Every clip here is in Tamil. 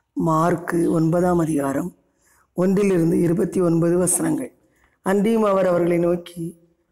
மார்க்கு ஒன்பதாம் அதிகாரம் ஒன்றிலிருந்து இருபத்தி ஒன்பது வசனங்கள் அன்றியும் அவர் அவர்களை நோக்கி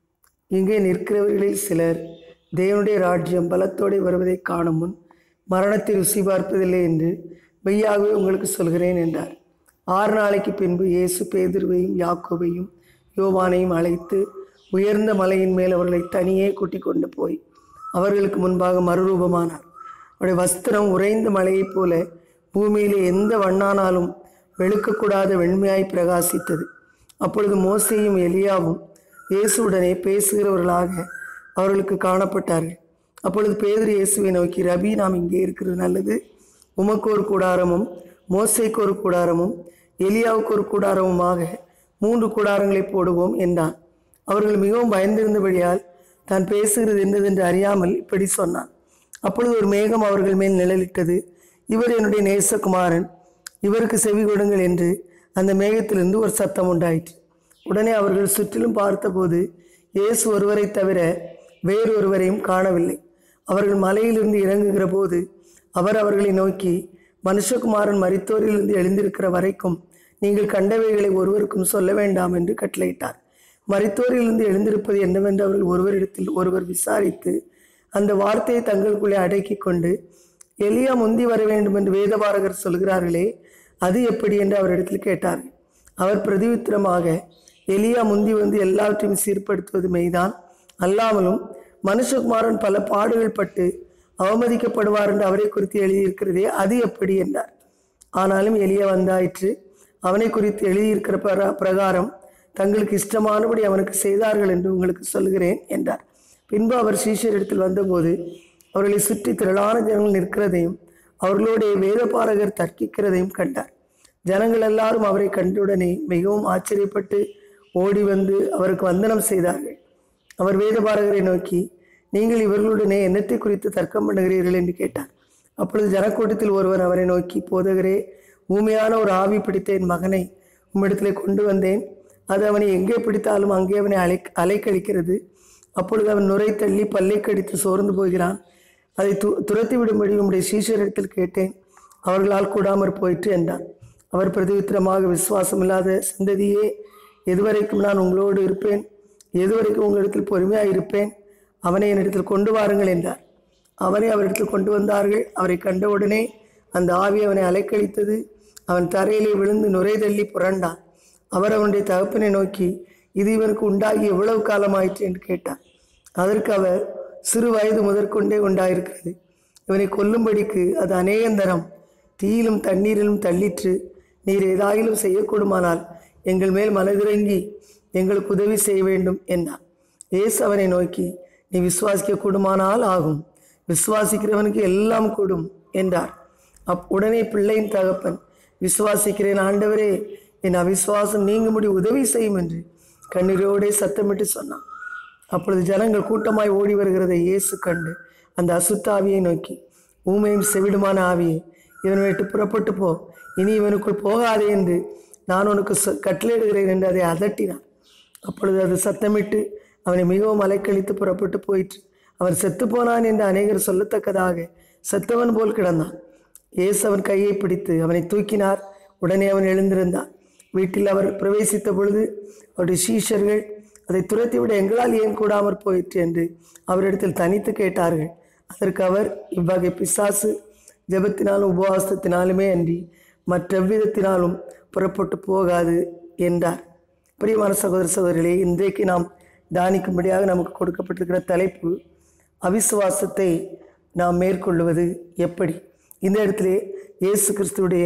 இங்கே நிற்கிறவர்களில் சிலர் தேவனுடைய ராஜ்யம் பலத்தோடு வருவதை காணும் முன் மரணத்தை ருசி பார்ப்பதில்லை என்று மெய்யாகவே உங்களுக்கு சொல்கிறேன் என்றார் ஆறு நாளைக்கு பின்பு இயேசு பேதுருவையும் யாக்கோபையும் யோவானையும் அழைத்து உயர்ந்த மலையின் மேல் அவர்களை தனியே கூட்டிக் கொண்டு போய் அவர்களுக்கு முன்பாக மறுரூபமானார் அவருடைய வஸ்திரம் உறைந்த மலையைப் போல பூமியிலே எந்த வண்ணானாலும் வெளுக்கக்கூடாத வெண்மையாய் பிரகாசித்தது அப்பொழுது மோசேயும் எலியாவும் இயேசுவுடனே பேசுகிறவர்களாக அவர்களுக்கு காணப்பட்டார்கள் அப்பொழுது பேதுரு இயேசுவை நோக்கி ரபி நாம் இங்கே இருக்கிறது நல்லது உமக்கு ஒரு கூடாரமும் மோசேக்கு ஒரு கூடாரமும் எலியாவுக்கு ஒரு கூடாரமுமாக மூன்று கூடாரங்களை போடுவோம் என்றான் அவர்கள் மிகவும் பயந்திருந்தபடியால் தான் பேசுகிறது என்னதென்று அறியாமல் இப்படி சொன்னான் அப்பொழுது ஒரு மேகம் அவர்கள் மேல் நிழலிட்டது இவர் என்னுடைய நேசகுமாரன் இவருக்கு செவி கொடுங்கள் என்று அந்த மேகத்திலிருந்து ஒரு சத்தம் உண்டாயிற்று உடனே அவர்கள் சுற்றிலும் பார்த்தபோது இயேசு ஒருவரை தவிர வேறொருவரையும் காணவில்லை அவர்கள் மலையிலிருந்து இறங்குகிற போது அவர் அவர்களை நோக்கி மனுஷகுமாரன் மரித்தோரிலிருந்து எழுந்திருக்கிற வரைக்கும் நீங்கள் கண்டவைகளை ஒருவருக்கும் சொல்ல வேண்டாம் என்று கட்டளையிட்டார் மரித்தோரிலிருந்து எழுந்திருப்பது என்னவென்று அவர்கள் ஒருவரிடத்தில் ஒருவர் விசாரித்து அந்த வார்த்தையை தங்களுக்குள்ளே அடக்கிக் கொண்டு எலியா முந்தி வர வேண்டும் என்று வேதபாரகர் சொல்கிறார்களே அது எப்படி என்று அவரிடத்தில் கேட்டார்கள் அவர் பிரதியுத்திரமாக எலியா முந்தி வந்து எல்லாவற்றையும் சீர்படுத்துவது மெய்தான் அல்லாமலும் மனுஷகுமாரன் பல பாடுகள் பட்டு அவமதிக்கப்படுவார் என்று அவரை குறித்து எழுதியிருக்கிறதே அது எப்படி என்றார் ஆனாலும் எலியா வந்தாயிற்று அவனை குறித்து எழுதியிருக்கிற பிரகா- பிரகாரம் தங்களுக்கு இஷ்டமானபடி அவனுக்கு செய்தார்கள் என்று உங்களுக்கு சொல்கிறேன் என்றார் பின்பு அவர் சீஷரிடத்தில் வந்தபோது அவர்களை சுற்றி திரளான ஜனங்கள் நிற்கிறதையும் அவர்களோடைய வேதபாரகர் தர்க்கிக்கிறதையும் கண்டார் ஜனங்கள் எல்லாரும் அவரை கண்டவுடனே மிகவும் ஆச்சரியப்பட்டு ஓடி வந்து அவருக்கு வந்தனம் செய்தார்கள் அவர் வேதபாரகரை நோக்கி நீங்கள் இவர்களுடனே என்னத்தை குறித்து தர்க்கம் பண்ணுகிறீர்கள் என்று கேட்டார் அப்பொழுது ஜனக்கூட்டத்தில் ஒருவன் அவரை நோக்கி போதகரே ஊமையான ஒரு ஆவி பிடித்த என் மகனை உம்மிடத்திலே கொண்டு வந்தேன் அது அவனை எங்கே பிடித்தாலும் அங்கே அவனை அலை அலைக்கழிக்கிறது அப்பொழுது அவன் நுரை தள்ளி பல்லை கடித்து சோர்ந்து போகிறான் அதை து துரத்தி விடும்படி உம்முடைய சீஷரிடத்தில் கேட்டேன் அவர்களால் கூடாமற் போயிற்று என்றான் அவர் பிரதியுத்திரமாக விசுவாசமில்லாத சந்ததியே எதுவரைக்கும் நான் உங்களோடு இருப்பேன் எதுவரைக்கும் உங்களிடத்தில் பொறுமையாக இருப்பேன் அவனை என்னிடத்தில் கொண்டு வாருங்கள் என்றார் அவனை அவரிடத்தில் கொண்டு வந்தார்கள் அவரை கண்டவுடனே அந்த ஆவி அவனை அலைக்கழித்தது அவன் தரையிலே விழுந்து நுரை தள்ளி புரண்டான் அவர் அவனுடைய தகப்பனை நோக்கி இது இவனுக்கு உண்டாகி எவ்வளவு காலமாயிற்று என்று கேட்டார் அதற்கு அவர் சிறு வயது முதற்கொண்டே உண்டாயிருக்கிறது இவனை கொல்லும்படிக்கு அது அநேகந்தரம் தீயிலும் தண்ணீரிலும் தள்ளிற்று நீர் ஏதாயிலும் செய்யக்கூடுமானால் எங்கள் மேல் மனதிறங்கி எங்களுக்கு உதவி செய்ய வேண்டும் என்றார் இயேசு அவனை நோக்கி நீ விசுவாசிக்க கூடுமானால் ஆகும் விசுவாசிக்கிறவனுக்கு எல்லாம் கூடும் என்றார் அப் உடனே பிள்ளையின் தகப்பன் விசுவாசிக்கிறேன் ஆண்டவரே என் அவிசுவாசம் நீங்கும்படி உதவி செய்யும் என்று கண்ணீரோடே சத்தமிட்டு சொன்னான் அப்பொழுது ஜனங்கள் கூட்டமாய் ஓடி வருகிறதை இயேசு கண்டு அந்த அசுத்த ஆவியை நோக்கி ஊமையும் செவிடுமான ஆவியை இவனை விட்டு புறப்பட்டு போ இனி இவனுக்குள் போகாதே என்று நான் உனக்கு சொ- கட்டளையிடுகிறேன் என்று அதை அதட்டினார் அப்பொழுது அது சத்தமிட்டு அவனை மிகவும் அலைக்கழித்து புறப்பட்டு போயிற்று அவன் செத்துப்போனான் என்று அநேகர் சொல்லத்தக்கதாக செத்தவன் போல் கிடந்தான் இயேசு அவன் கையை பிடித்து அவனை தூக்கினார் உடனே அவன் எழுந்திருந்தான் வீட்டில் அவர் பிரவேசித்த பொழுது அவருடைய சீஷர்கள் அதை துரத்திவிட எங்களால் ஏன் கூடாமற் போயிற்று என்று அவரிடத்தில் தனித்து கேட்டார்கள் அதற்கு அவர் இவ்வகை பிசாசு ஜெபத்தினாலும் உபவாசத்தினாலுமே அன்றி மற்றெவ்விதத்தினாலும் புறப்பட்டு போகாது என்றார் பிரியமான சகோதர சகோதரிகளே இன்றைக்கு நாம் தானிக்கும்படியாக நமக்கு கொடுக்கப்பட்டிருக்கிற தலைப்பு அவிசுவாசத்தை நாம் மேற்கொள்வது எப்படி இந்த இடத்திலே இயேசு கிறிஸ்துவுடைய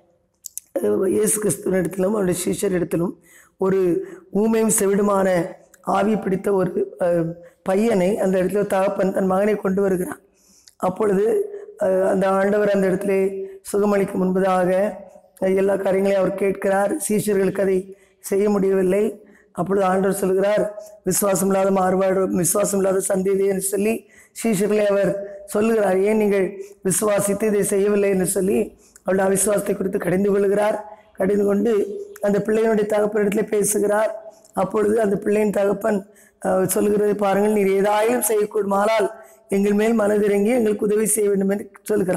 அஹ், இயேசு கிறிஸ்துவனிடத்திலும் அவருடைய சீஷரிடத்திலும் ஒரு ஊமையும் செவிடுமான ஆவி பிடித்த ஒரு அஹ், பையனை அந்த இடத்துல தகப்பன் தன் மகனை கொண்டு வருகிறான் அப்பொழுது அஹ், அந்த ஆண்டவர் அந்த இடத்திலே சுகமளிக்க முன்பதாக அஹ், எல்லா காரியங்களையும் அவர் கேட்கிறார் சீஷர்களுக்கு அதை செய்ய முடியவில்லை அப்பொழுது ஆண்டவர் சொல்கிறார் விசுவாசம் இல்லாத மாறுபாடு விசுவாசம் இல்லாத சந்ததி என்று சொல்லி சீஷர்களை அவர் சொல்லுகிறார் ஏன் நீங்கள் விசுவாசித்து இதை செய்யவில்லை என்று சொல்லி அவருடைய அவிசுவாசத்தை குறித்து கடிந்து கொள்கிறார் கடிந்து கொண்டு அந்த பிள்ளையினுடைய தகப்பனிடத்தில் பேசுகிறார் அப்பொழுது அந்த பிள்ளையின் தகப்பன் அஹ், சொல்லுகிறது பாருங்கள் நீர் ஏதாயிலும் செய்யக்கூடுமானால் எங்கள் மேல் மனதிறங்கி எங்களுக்கு உதவி செய்ய வேண்டும் என்று சொல்கிறான்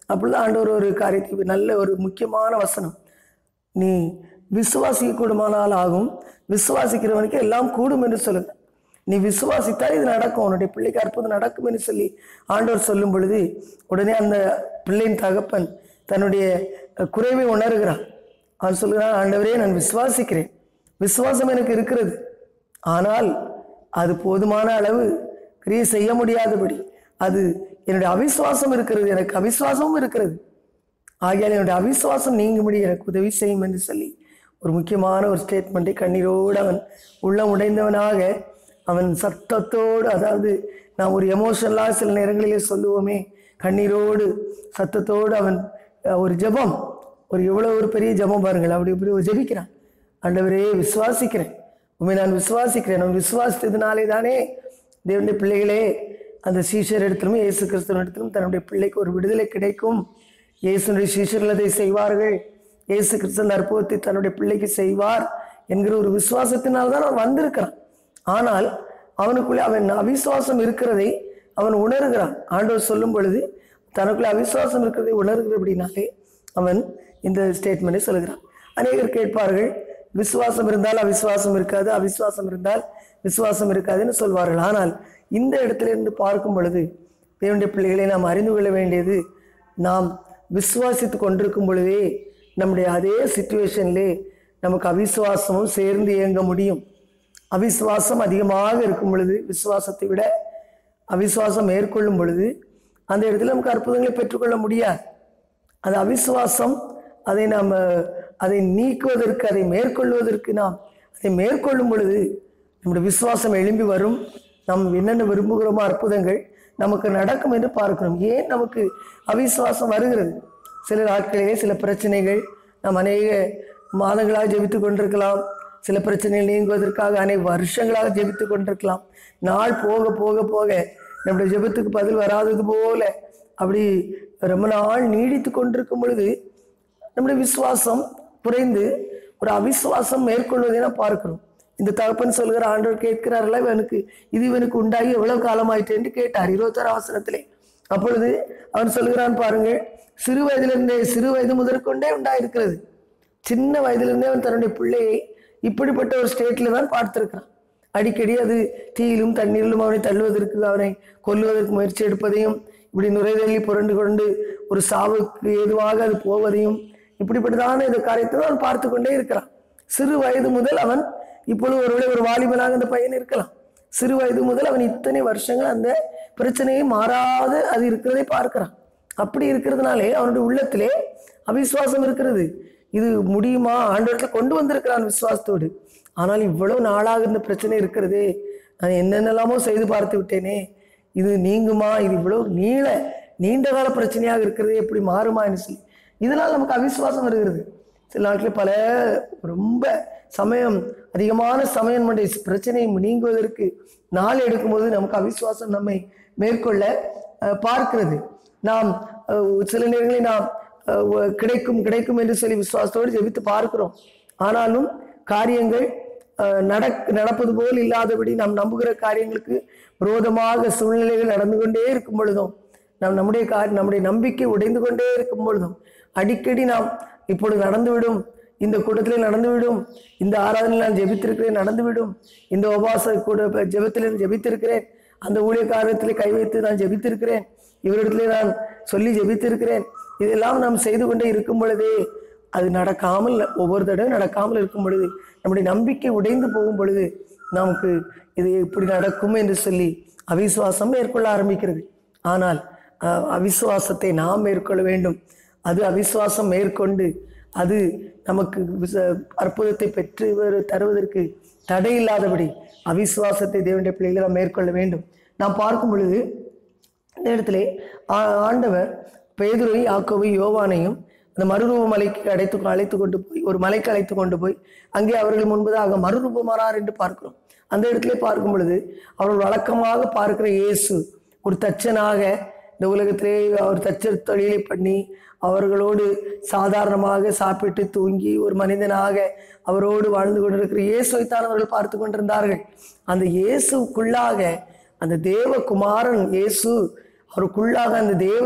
அப்பொழுது ஆண்டவர் ஒரு காரியத்தை நல்ல ஒரு முக்கியமான வசனம் நீ விசுவாசிக்க கூடுமானால் ஆகும் விசுவாசிக்கிறவனுக்கு எல்லாம் கூடும் என்று சொல்லுங்க நீ விசுவாசித்தால் இது நடக்கும் உன்னுடைய பிள்ளைக்கு அற்புதம் நடக்கும் என்று சொல்லி ஆண்டவர் சொல்லும் பொழுது உடனே அந்த பிள்ளையின் தகப்பன் தன்னுடைய அஹ், குறைவை உணர்கிறான் அவன் சொல்கிறான் ஆண்டவரே நான் விசுவாசிக்கிறேன் விசுவாசம் எனக்கு இருக்கிறது ஆனால் அது போதுமான அளவு கிரியை செய்ய முடியாதபடி அது என்னுடைய அவிசுவாசம் இருக்கிறது எனக்கு அவிசுவாசமும் இருக்கிறது ஆகையால் என்னுடைய அவிசுவாசம் நீங்கும்படி எனக்கு உதவி செய்யும் என்று சொல்லி ஒரு முக்கியமான ஒரு ஸ்டேட்மெண்ட்டை கண்ணீரோடு அவன் உள்ளம் உடைந்தவனாக அவன் சத்தத்தோடு அதாவது நாம் ஒரு எமோஷனலாக சில நேரங்களிலே சொல்லுவோமே கண்ணீரோடு சத்தத்தோடு அவன் அஹ், ஒரு ஜெபம் ஒரு எவ்வளோ ஒரு பெரிய ஜெபம் பாருங்கள் அப்படி இப்படி ஒரு ஜெபிக்கிறான் ஆண்டவரே விசுவாசிக்கிறேன் உண்மை நான் விசுவாசிக்கிறேன் நான் விசுவாசித்ததுனாலே தானே தேவனுடைய பிள்ளைகளே அந்த சீஷர் இடத்திலும் இயேசு கிறிஸ்துவ இடத்திலும் தன்னுடைய பிள்ளைக்கு ஒரு விடுதலை கிடைக்கும் இயேசுனுடைய சீஷர்கள் அதை செய்வார்கள் இயேசு கிறிஸ்து அந்த அற்புதத்தை தன்னுடைய பிள்ளைக்கு செய்வார் என்கிற ஒரு விசுவாசத்தினால் தான் அவன் வந்திருக்கிறான் ஆனால் அவனுக்குள்ளே அவன் அவிசுவாசம் இருக்கிறதை அவன் உணர்கிறான் ஆண்டவர் சொல்லும் பொழுது தனக்குள்ளே அவிசுவாசம் இருக்கிறதை உணர்கிறபடினாலே அவன் இந்த ஸ்டேட்மெண்ட்டை சொல்கிறான் அநேகர் கேட்பார்கள் விசுவாசம் இருந்தால் அவிசுவாசம் இருக்காது அவிசுவாசம் இருந்தால் விசுவாசம் இருக்காதுன்னு சொல்வார்கள் ஆனால் இந்த இடத்துல இருந்து பார்க்கும் பொழுது தேவனுடைய பிள்ளைகளை நாம் அறிந்து கொள்ள வேண்டியது நாம் விசுவாசித்து கொண்டிருக்கும் பொழுதே நம்முடைய அதே சுச்சுவேஷன்லே நமக்கு அவிசுவாசமும் சேர்ந்து இயங்க முடியும் அவிசுவாசம் அதிகமாக இருக்கும் பொழுது விசுவாசத்தை விட அவிசுவாசம் மேற்கொள்ளும் பொழுது அந்த இடத்துல நமக்கு அற்புதங்களை பெற்றுக்கொள்ள முடியாது அது அவிசுவாசம் அதை நாம் அதை நீக்குவதற்கு அதை மேற்கொள்வதற்கு நாம் அதை மேற்கொள்ளும் பொழுது நம்முடைய விசுவாசம் எழும்பி வரும் நாம் என்னென்ன விரும்புகிறோமோ அற்புதங்கள் நமக்கு நடக்கும் என்று பார்க்கிறோம் ஏன் நமக்கு அவிசுவாசம் வருகிறது சில நாட்களிலே சில பிரச்சனைகள் நாம் அநேக மாதங்களாக ஜெபித்து கொண்டிருக்கலாம் சில பிரச்சனைகள் நீங்குவதற்காக அநேக வருஷங்களாக ஜெபித்து கொண்டிருக்கலாம் நாள் போக போக போக நம்முடைய ஜெபத்துக்கு பதில் வராதது போல அப்படி ரொம்ப நாள் நீடித்து கொண்டிருக்கும் பொழுது நம்முடைய விசுவாசம் குறைந்து ஒரு அவிசுவாசம் மேற்கொள்வதை நாம் பார்க்கிறோம் இந்த தகப்பன் சொல்கிற ஆண்டவர் கேட்கிறார்களா இவனுக்கு இது இவனுக்கு உண்டாகி எவ்வளவு காலமாயிற்று என்று கேட்டார் இருபத்தாறு அவசரத்திலே அப்பொழுது அவன் சொல்கிறான் பாருங்கள் சிறு வயதிலிருந்தே சிறு வயது முதற்கொண்டே உண்டாயிருக்கிறது சின்ன வயதிலிருந்தே அவன் தன்னுடைய பிள்ளையை இப்படிப்பட்ட ஒரு ஸ்டேட்ல தான் பார்த்திருக்கிறான் அடிக்கடி அது தீயிலும் தண்ணீரிலும் அவனை தள்ளுவதற்கு அவனை கொல்லுவதற்கு முயற்சி எடுப்பதையும் இப்படி நுரைதள்ளி புரண்டு கொண்டு ஒரு சாவுக்கு ஏதுவாக அது போவதையும் இப்படிப்பட்டதான இந்த காரியத்தை அவன் பார்த்து கொண்டே இருக்கிறான் சிறு வயது முதல் அவன் இப்பொழுது ஒருவேளை ஒரு வாலிபனாக அந்த பையன் இருக்கலாம் சிறு வயது முதல் அவன் இத்தனை வருஷங்கள் அந்த பிரச்சனையை மாறாது அது இருக்கிறதை பார்க்கிறான் அப்படி இருக்கிறதுனாலே அவனுடைய உள்ளத்திலே அவிசுவாசம் இருக்கிறது இது முடியுமா ஆண்டவரத்தில் கொண்டு வந்திருக்கிறான் விசுவாசத்தோடு ஆனால் இவ்வளவு நாளாக இந்த பிரச்சனை இருக்கிறதே நான் என்னென்னலாமோ செய்து பார்த்து விட்டேனே இது நீங்குமா இது இவ்வளவு நீள நீண்ட கால பிரச்சனையாக இருக்கிறது எப்படி மாறுமான்னு சொல்லி இதனால் நமக்கு அவிசுவாசம் வருகிறது சில நாட்களில் பல ரொம்ப சமயம் அதிகமான சமயம் நம்முடைய பிரச்சனை நீங்குவதற்கு நாள் எடுக்கும்போது நமக்கு அவிசுவாசம் நம்மை மேற்கொள்ள அஹ், பார்க்கிறது நாம் அஹ், சில நேரங்களில் நாம் அஹ், ஒ- கிடைக்கும் கிடைக்கும் என்று சொல்லி விசுவாசத்தோடு ஜெபித்து பார்க்கிறோம் ஆனாலும் காரியங்கள் அஹ், நடக் நடப்பது போல் இல்லாதபடி நாம் நம்புகிற காரியங்களுக்கு விரோதமாக சூழ்நிலைகள் நடந்து கொண்டே இருக்கும் பொழுதும் நாம் நம்முடைய கார் நம்முடைய நம்பிக்கை உடைந்து கொண்டே இருக்கும் பொழுதும் அடிக்கடி நாம் இப்பொழுது நடந்துவிடும் இந்த கூட்டத்தில் நடந்துவிடும் இந்த ஆராதனையில் நான் ஜெபித்திருக்கிறேன் நடந்துவிடும் இந்த உபாச கூட ஜெபத்தில் நான் ஜெபித்திருக்கிறேன் அந்த ஊழியக்காரத்தில் கை வைத்து நான் ஜெபித்திருக்கிறேன் இவரிடத்திலே நான் சொல்லி ஜெபித்திருக்கிறேன் இதெல்லாம் நாம் செய்து கொண்டே இருக்கும் பொழுதே அது நடக்காமல் ஒவ்வொரு தடவை நடக்காமல் இருக்கும் பொழுது நம்முடைய நம்பிக்கை உடைந்து போகும் பொழுது நமக்கு இது இப்படி நடக்கும் என்று சொல்லி அவிசுவாசம் மேற்கொள்ள ஆரம்பிக்கிறது ஆனால் அஹ், அவிசுவாசத்தை நாம் மேற்கொள்ள வேண்டும் அது அவிசுவாசம் மேற்கொண்டு அது நமக்கு விச- அற்புதத்தை பெற்று வரு- தருவதற்கு தடை இல்லாதபடி அவிசுவாசத்தை தேவனுடைய பிள்ளைகளை நாம் மேற்கொள்ள வேண்டும் நாம் பார்க்கும் பொழுது இந்த இடத்துல ஆ- ஆண்டவர் பேதுரை யாக்கோவை யோவானையும் அந்த மறுரூப மலைக்கு அழைத்து அழைத்து கொண்டு போய் ஒரு மலைக்கு அழைத்து கொண்டு போய் அங்கே அவர்கள் முன்பதாக மறுரூபமானார் என்று பார்க்கிறோம் அந்த இடத்துல பார்க்கும் பொழுது அவர்கள் வழக்கமாக பார்க்கிற இயேசு ஒரு தச்சனாக இந்த உலகத்திலே அவர் தச்சர் தொழிலை பண்ணி அவர்களோடு சாதாரணமாக சாப்பிட்டு தூங்கி ஒரு மனிதனாக அவரோடு வாழ்ந்து கொண்டிருக்கிற இயேசுவைத்தான் அவர்கள் பார்த்து கொண்டிருந்தார்கள் அந்த இயேசுக்குள்ளாக அந்த தேவகுமாரன் இயேசு அவருக்குள்ளாக அந்த தேவன்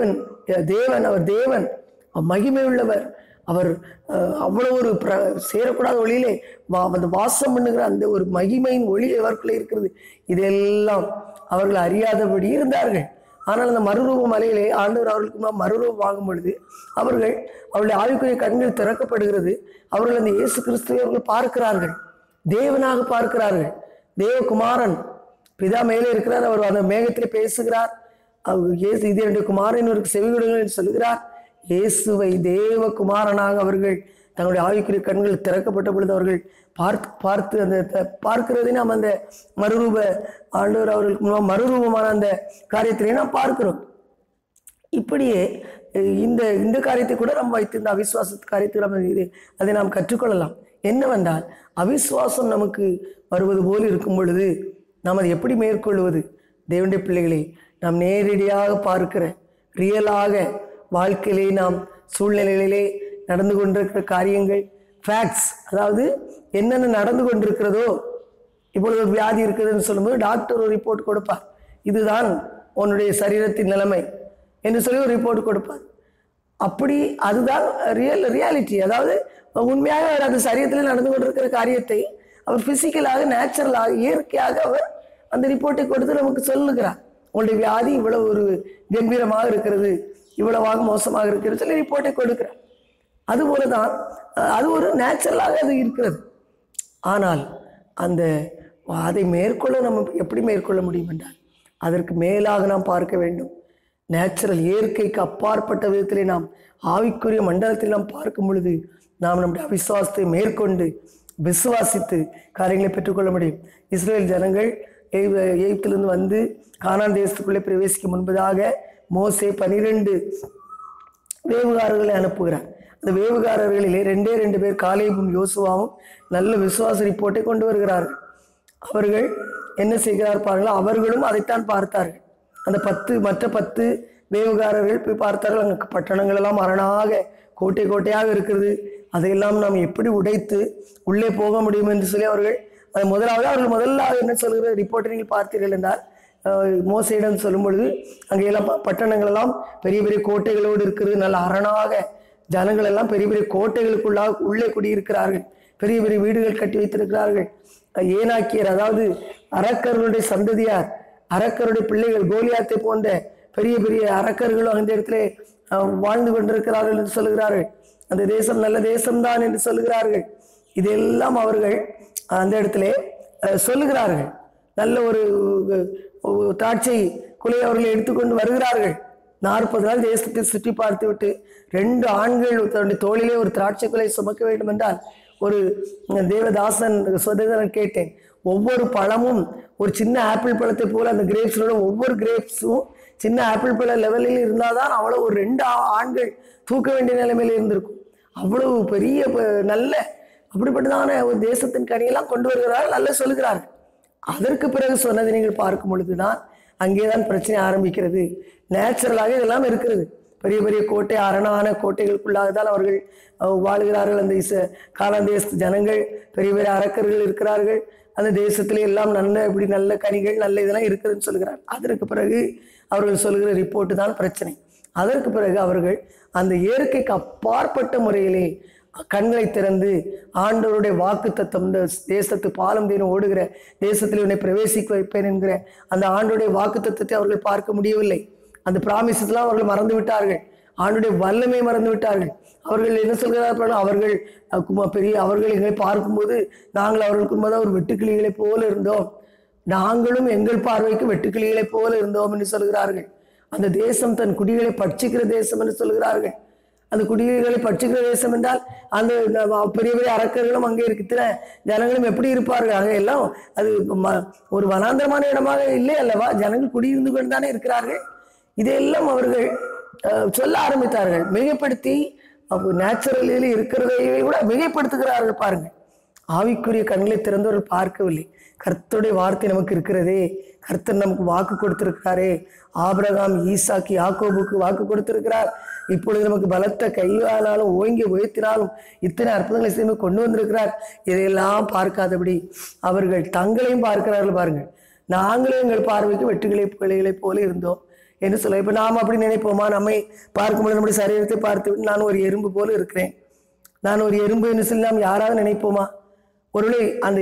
அஹ் தேவன் அவர் தேவன் அவர் மகிமை உள்ளவர் அவர் அஹ், அவ்வளவு ஒரு பிர சேரக்கூடாத ஒளியிலே வா அந்த வாசம் பண்ணுகிற அந்த ஒரு மகிமையின் ஒளி அவருக்குள்ளே இருக்கிறது இதெல்லாம் அவர்கள் அறியாதபடி இருந்தார்கள் ஆனால் அந்த மறுரூப மலையிலே ஆண்டவர் அவர்களுக்கு முன்னால் மறுரூபம் வாங்கும் பொழுது அவர்கள் அவருடைய ஆவிக்குரிய கண்கள் திறக்கப்படுகிறது அவர்கள் அந்த இயேசு கிறிஸ்துவை அவர்கள் பார்க்கிறார்கள் தேவனாக பார்க்கிறார்கள் தேவகுமாரன் பிதா மேலே இருக்கிறார் அவர் அந்த மேகத்திலே பேசுகிறார் அவர் இயேசு இது என்னுடைய குமாரன் ஒரு செவிவிடுங்கள் என்று சொல்கிறார் இயேசுவை தேவகுமாரனாக அவர்கள் தங்களுடைய ஆவிக்குரிய கண்கள் திறக்கப்பட்ட பொழுது அவர்கள் பார்த்து பார்த்து அந்த த- பார்க்கிறதை நாம் அந்த மறுரூப ஆண்டவர் அவர்களுக்கு முன்னால் மறுரூபமான அந்த காரியத்திலே நாம் பார்க்கிறோம் இப்படியே அஹ், இந்த இந்த காரியத்தை கூட நம்ம வைத்து இந்த அவிசுவாச காரியத்தை நம்ம இது அதை நாம் கற்றுக்கொள்ளலாம் என்னவென்றால் அவிசுவாசம் நமக்கு வருவது போல் இருக்கும் பொழுது நாம் அதை எப்படி மேற்கொள்வது தேவனுடைய பிள்ளைகளை நாம் நேரடியாக பார்க்கிற ரியலாக வாழ்க்கையிலே நாம் சூழ்நிலைகளிலே நடந்து கொண்டிருக்கிற காரியங்கள் ஃபேக்ட்ஸ் அதாவது என்னென்ன நடந்து கொண்டிருக்கிறதோ இப்பொழுது ஒரு வியாதி இருக்குதுன்னு சொல்லும்போது டாக்டர் ஒரு ரிப்போர்ட் கொடுப்பார் இதுதான் உன்னுடைய சரீரத்தின் நிலைமை என்று சொல்லி ஒரு ரிப்போர்ட் கொடுப்பார் அப்படி அதுதான் ரியல் ரியாலிட்டி அதாவது உண்மையாக அவர் அந்த சரீரத்தில் நடந்து கொண்டிருக்கிற காரியத்தை அவர் பிசிக்கலாக நேச்சுரலாக இயற்கையாக அவர் அந்த ரிப்போர்ட்டை கொடுத்து நமக்கு சொல்லுகிறார் உங்களுடைய வியாதி இவ்வளவு ஒரு கம்பீரமாக இருக்கிறது இவ்வளவாக மோசமாக இருக்கிறது சொல்லி ரிப்போர்ட்டை கொடுக்கிறார் அதுபோல தான் அஹ், அது ஒரு நேச்சுரலாக அது இருக்கிறது ஆனால் அந்த அதை மேற்கொள்ள நம்ம எப்படி மேற்கொள்ள முடியும் என்றால் அதற்கு மேலாக நாம் பார்க்க வேண்டும் நேச்சுரல் இயற்கைக்கு அப்பாற்பட்ட விதத்திலே நாம் ஆவிக்குரிய மண்டலத்தில் நாம் பார்க்கும் பொழுது நாம் நம்முடைய அவிசுவாசத்தை மேற்கொண்டு விசுவாசித்து காரியங்களை பெற்றுக்கொள்ள முடியும் இஸ்ரேல் ஜனங்கள் எய்- எகிப்திலிருந்து வந்து கானான் தேசத்துக்குள்ளே பிரவேசிக்க முன்பதாக மோசே பனிரெண்டு வேவுகாரர்களை அனுப்புகிறார் அந்த வேவுகாரர்களிலே ரெண்டே ரெண்டு பேர் காலேபும் யோசுவாவும் நல்ல விசுவாச ரிப்போர்ட்டை கொண்டு வருகிறார்கள் அவர்கள் என்ன செய்கிறார் பாருங்கள் அவர்களும் அதைத்தான் பார்த்தார்கள் அந்த பத்து மற்ற பத்து வேவுகாரர்கள் போய் பார்த்தார்கள் அங்கே பட்டணங்கள் எல்லாம் அரணாக கோட்டை கோட்டையாக இருக்கிறது அதையெல்லாம் நாம் எப்படி உடைத்து உள்ளே போக முடியும் என்று சொல்லி அவர்கள் அது முதலாவது அவர்கள் முதல்ல என்ன சொல்கிற ரிப்போர்ட்டை நீங்கள் பார்த்தீர்கள் என்றால் அஹ், மோசையிடம் சொல்லும் பொழுது அங்கெல்லாம் ப- பட்டணங்கள் எல்லாம் பெரிய பெரிய கோட்டைகளோடு இருக்கிறது நல்ல அரணாக ஜனங்கள் எல்லாம் பெரிய பெரிய கோட்டைகளுக்குள்ளாக உள்ளே குடியிருக்கிறார்கள் பெரிய பெரிய வீடுகள் கட்டி வைத்திருக்கிறார்கள் அஹ், ஏனாக்கியர் அதாவது அரக்கர்களுடைய சந்ததியார் அரக்கருடைய பிள்ளைகள் கோலியாத்தை போன்ற பெரிய பெரிய அரக்கர்களும் அந்த இடத்திலே அஹ், வாழ்ந்து கொண்டிருக்கிறார்கள் என்று சொல்லுகிறார்கள் அந்த தேசம் நல்ல தேசம்தான் என்று சொல்லுகிறார்கள் இதெல்லாம் அவர்கள் அந்த இடத்திலே அஹ், சொல்லுகிறார்கள் நல்ல ஒரு ஒரு திராட்சை குலை அவர்கள் எடுத்துக்கொண்டு வருகிறார்கள் நாற்பது நாள் தேசத்தை சுற்றி பார்த்துவிட்டு ரெண்டு ஆண்கள் தன்னுடைய தோளிலே ஒரு திராட்சை குலை சுமக்க வேண்டும் என்றால் ஒரு தேவதாசன் சுதந்திரன் கேட்டேன் ஒவ்வொரு பழமும் ஒரு சின்ன ஆப்பிள் பழத்தை போல அந்த கிரேப்ஸோட ஒவ்வொரு கிரேப்ஸும் சின்ன ஆப்பிள் பழ லெவலில் இருந்தால் தான் அவ்வளோ ஒரு ரெண்டு ஆ- ஆண்கள் தூக்க வேண்டிய நிலைமையில் இருந்திருக்கும் அவ்வளவு பெரிய ப- நல்ல அப்படிப்பட்டதான ஒரு தேசத்தின் கனியெல்லாம் கொண்டு வருகிறார்கள் நல்ல சொல்லுகிறார்கள் அதற்கு பிறகு சொன்னதை நீங்கள் பார்க்கும் பொழுதுதான் அங்கேதான் பிரச்சனை ஆரம்பிக்கிறது நேச்சுரலாக இதெல்லாம் இருக்கிறது பெரிய பெரிய கோட்டை அரணான கோட்டைகளுக்குள்ளாக தான் அவர்கள் அஹ், வாழ்கிறார்கள் அந்த இச காலாந்தேச ஜனங்கள் பெரிய பெரிய அரக்கர்கள் இருக்கிறார்கள் அந்த தேசத்திலே எல்லாம் நல்ல இப்படி நல்ல கனிகள் நல்ல இதெல்லாம் இருக்குதுன்னு சொல்கிறார் அதற்கு பிறகு அவர்கள் சொல்கிற ரிப்போர்ட்டு தான் பிரச்சனை அதற்கு பிறகு அவர்கள் அந்த இயற்கைக்கு அப்பாற்பட்ட முறையிலே கண்களை திறந்து ஆண்டவருடைய வாக்கு தத்தம் இந்த தேசத்து பாலம் தேனும் ஓடுகிற தேசத்தில் உன்னை பிரவேசிக்க வைப்பேன் என்கிற அந்த ஆண்டோடைய வாக்கு தத்தத்தை அவர்கள் பார்க்க முடியவில்லை அந்த ப்ராமிசஸ்லாம் அவர்கள் மறந்து விட்டார்கள் ஆண்டுடைய வல்லமை மறந்து விட்டார்கள் அவர்கள் என்ன சொல்கிறார்கள் அவர்கள் அஹ், கும- பெரிய அவர்கள் எங்களை பார்க்கும்போது நாங்கள் அவர்களுக்கு முன்பதாக ஒரு வெட்டுக்கிளிகளைப் போல இருந்தோம் நாங்களும் எங்கள் பார்வைக்கு வெட்டுக்கிளிகளைப் போல இருந்தோம் என்று சொல்கிறார்கள் அந்த தேசம் தன் குடிகளை பட்சிக்கிற தேசம் என்று சொல்கிறார்கள் அந்த குடிகளை பட்சிக்கிற தேசம் என்றால் அந்த அந்த பெரிய பெரிய அரக்கர்களும் அங்கே இருக்கிற ஜனங்களும் எப்படி இருப்பார்கள் அங்கே எல்லாம் அது ம- ஒரு வனாந்தரமான இடமாக இல்லை அல்லவா ஜனங்கள் குடியிருந்து கொண்டு தானே இருக்கிறார்கள் இதையெல்லாம் அவர்கள் அஹ், சொல்ல ஆரம்பித்தார்கள் மிகைப்படுத்தி நேச்சுரலில் இருக்கிறதையே கூட மிகைப்படுத்துகிறார்கள் பாருங்கள் ஆவிக்குரிய கண்களை திறந்தவர்கள் பார்க்கவில்லை கர்த்தருடைய வார்த்தை நமக்கு இருக்கிறதே கர்த்தர் நமக்கு வாக்கு கொடுத்திருக்கிறாரே ஆபிரகாம் ஈசாக்கு யாக்கோபுக்கு வாக்கு கொடுத்திருக்கிறார் இப்பொழுது நமக்கு பலத்த கையானாலும் ஓங்கி உயர்த்தினாலும் இத்தனை அற்புதங்களை செய்து கொண்டு வந்திருக்கிறார் இதையெல்லாம் பார்க்காதபடி அவர்கள் தங்களையும் பார்க்கிறார்கள் பாருங்கள் நாங்களும் எங்கள் பார்வைக்கு வெட்டுகளை பிள்ளைகளைப் போல இருந்தோம் என்று சொல்ல இப்போ நாம் அப்படி நினைப்போமா நம்மை பார்க்கும்போது நம்முடைய சரீரத்தை பார்த்து விட்டு நான் ஒரு எறும்பு போல இருக்கிறேன் நான் ஒரு எறும்பு என்று சொல்லி நாம் யாராவது நினைப்போமா ஒருவேளை அந்த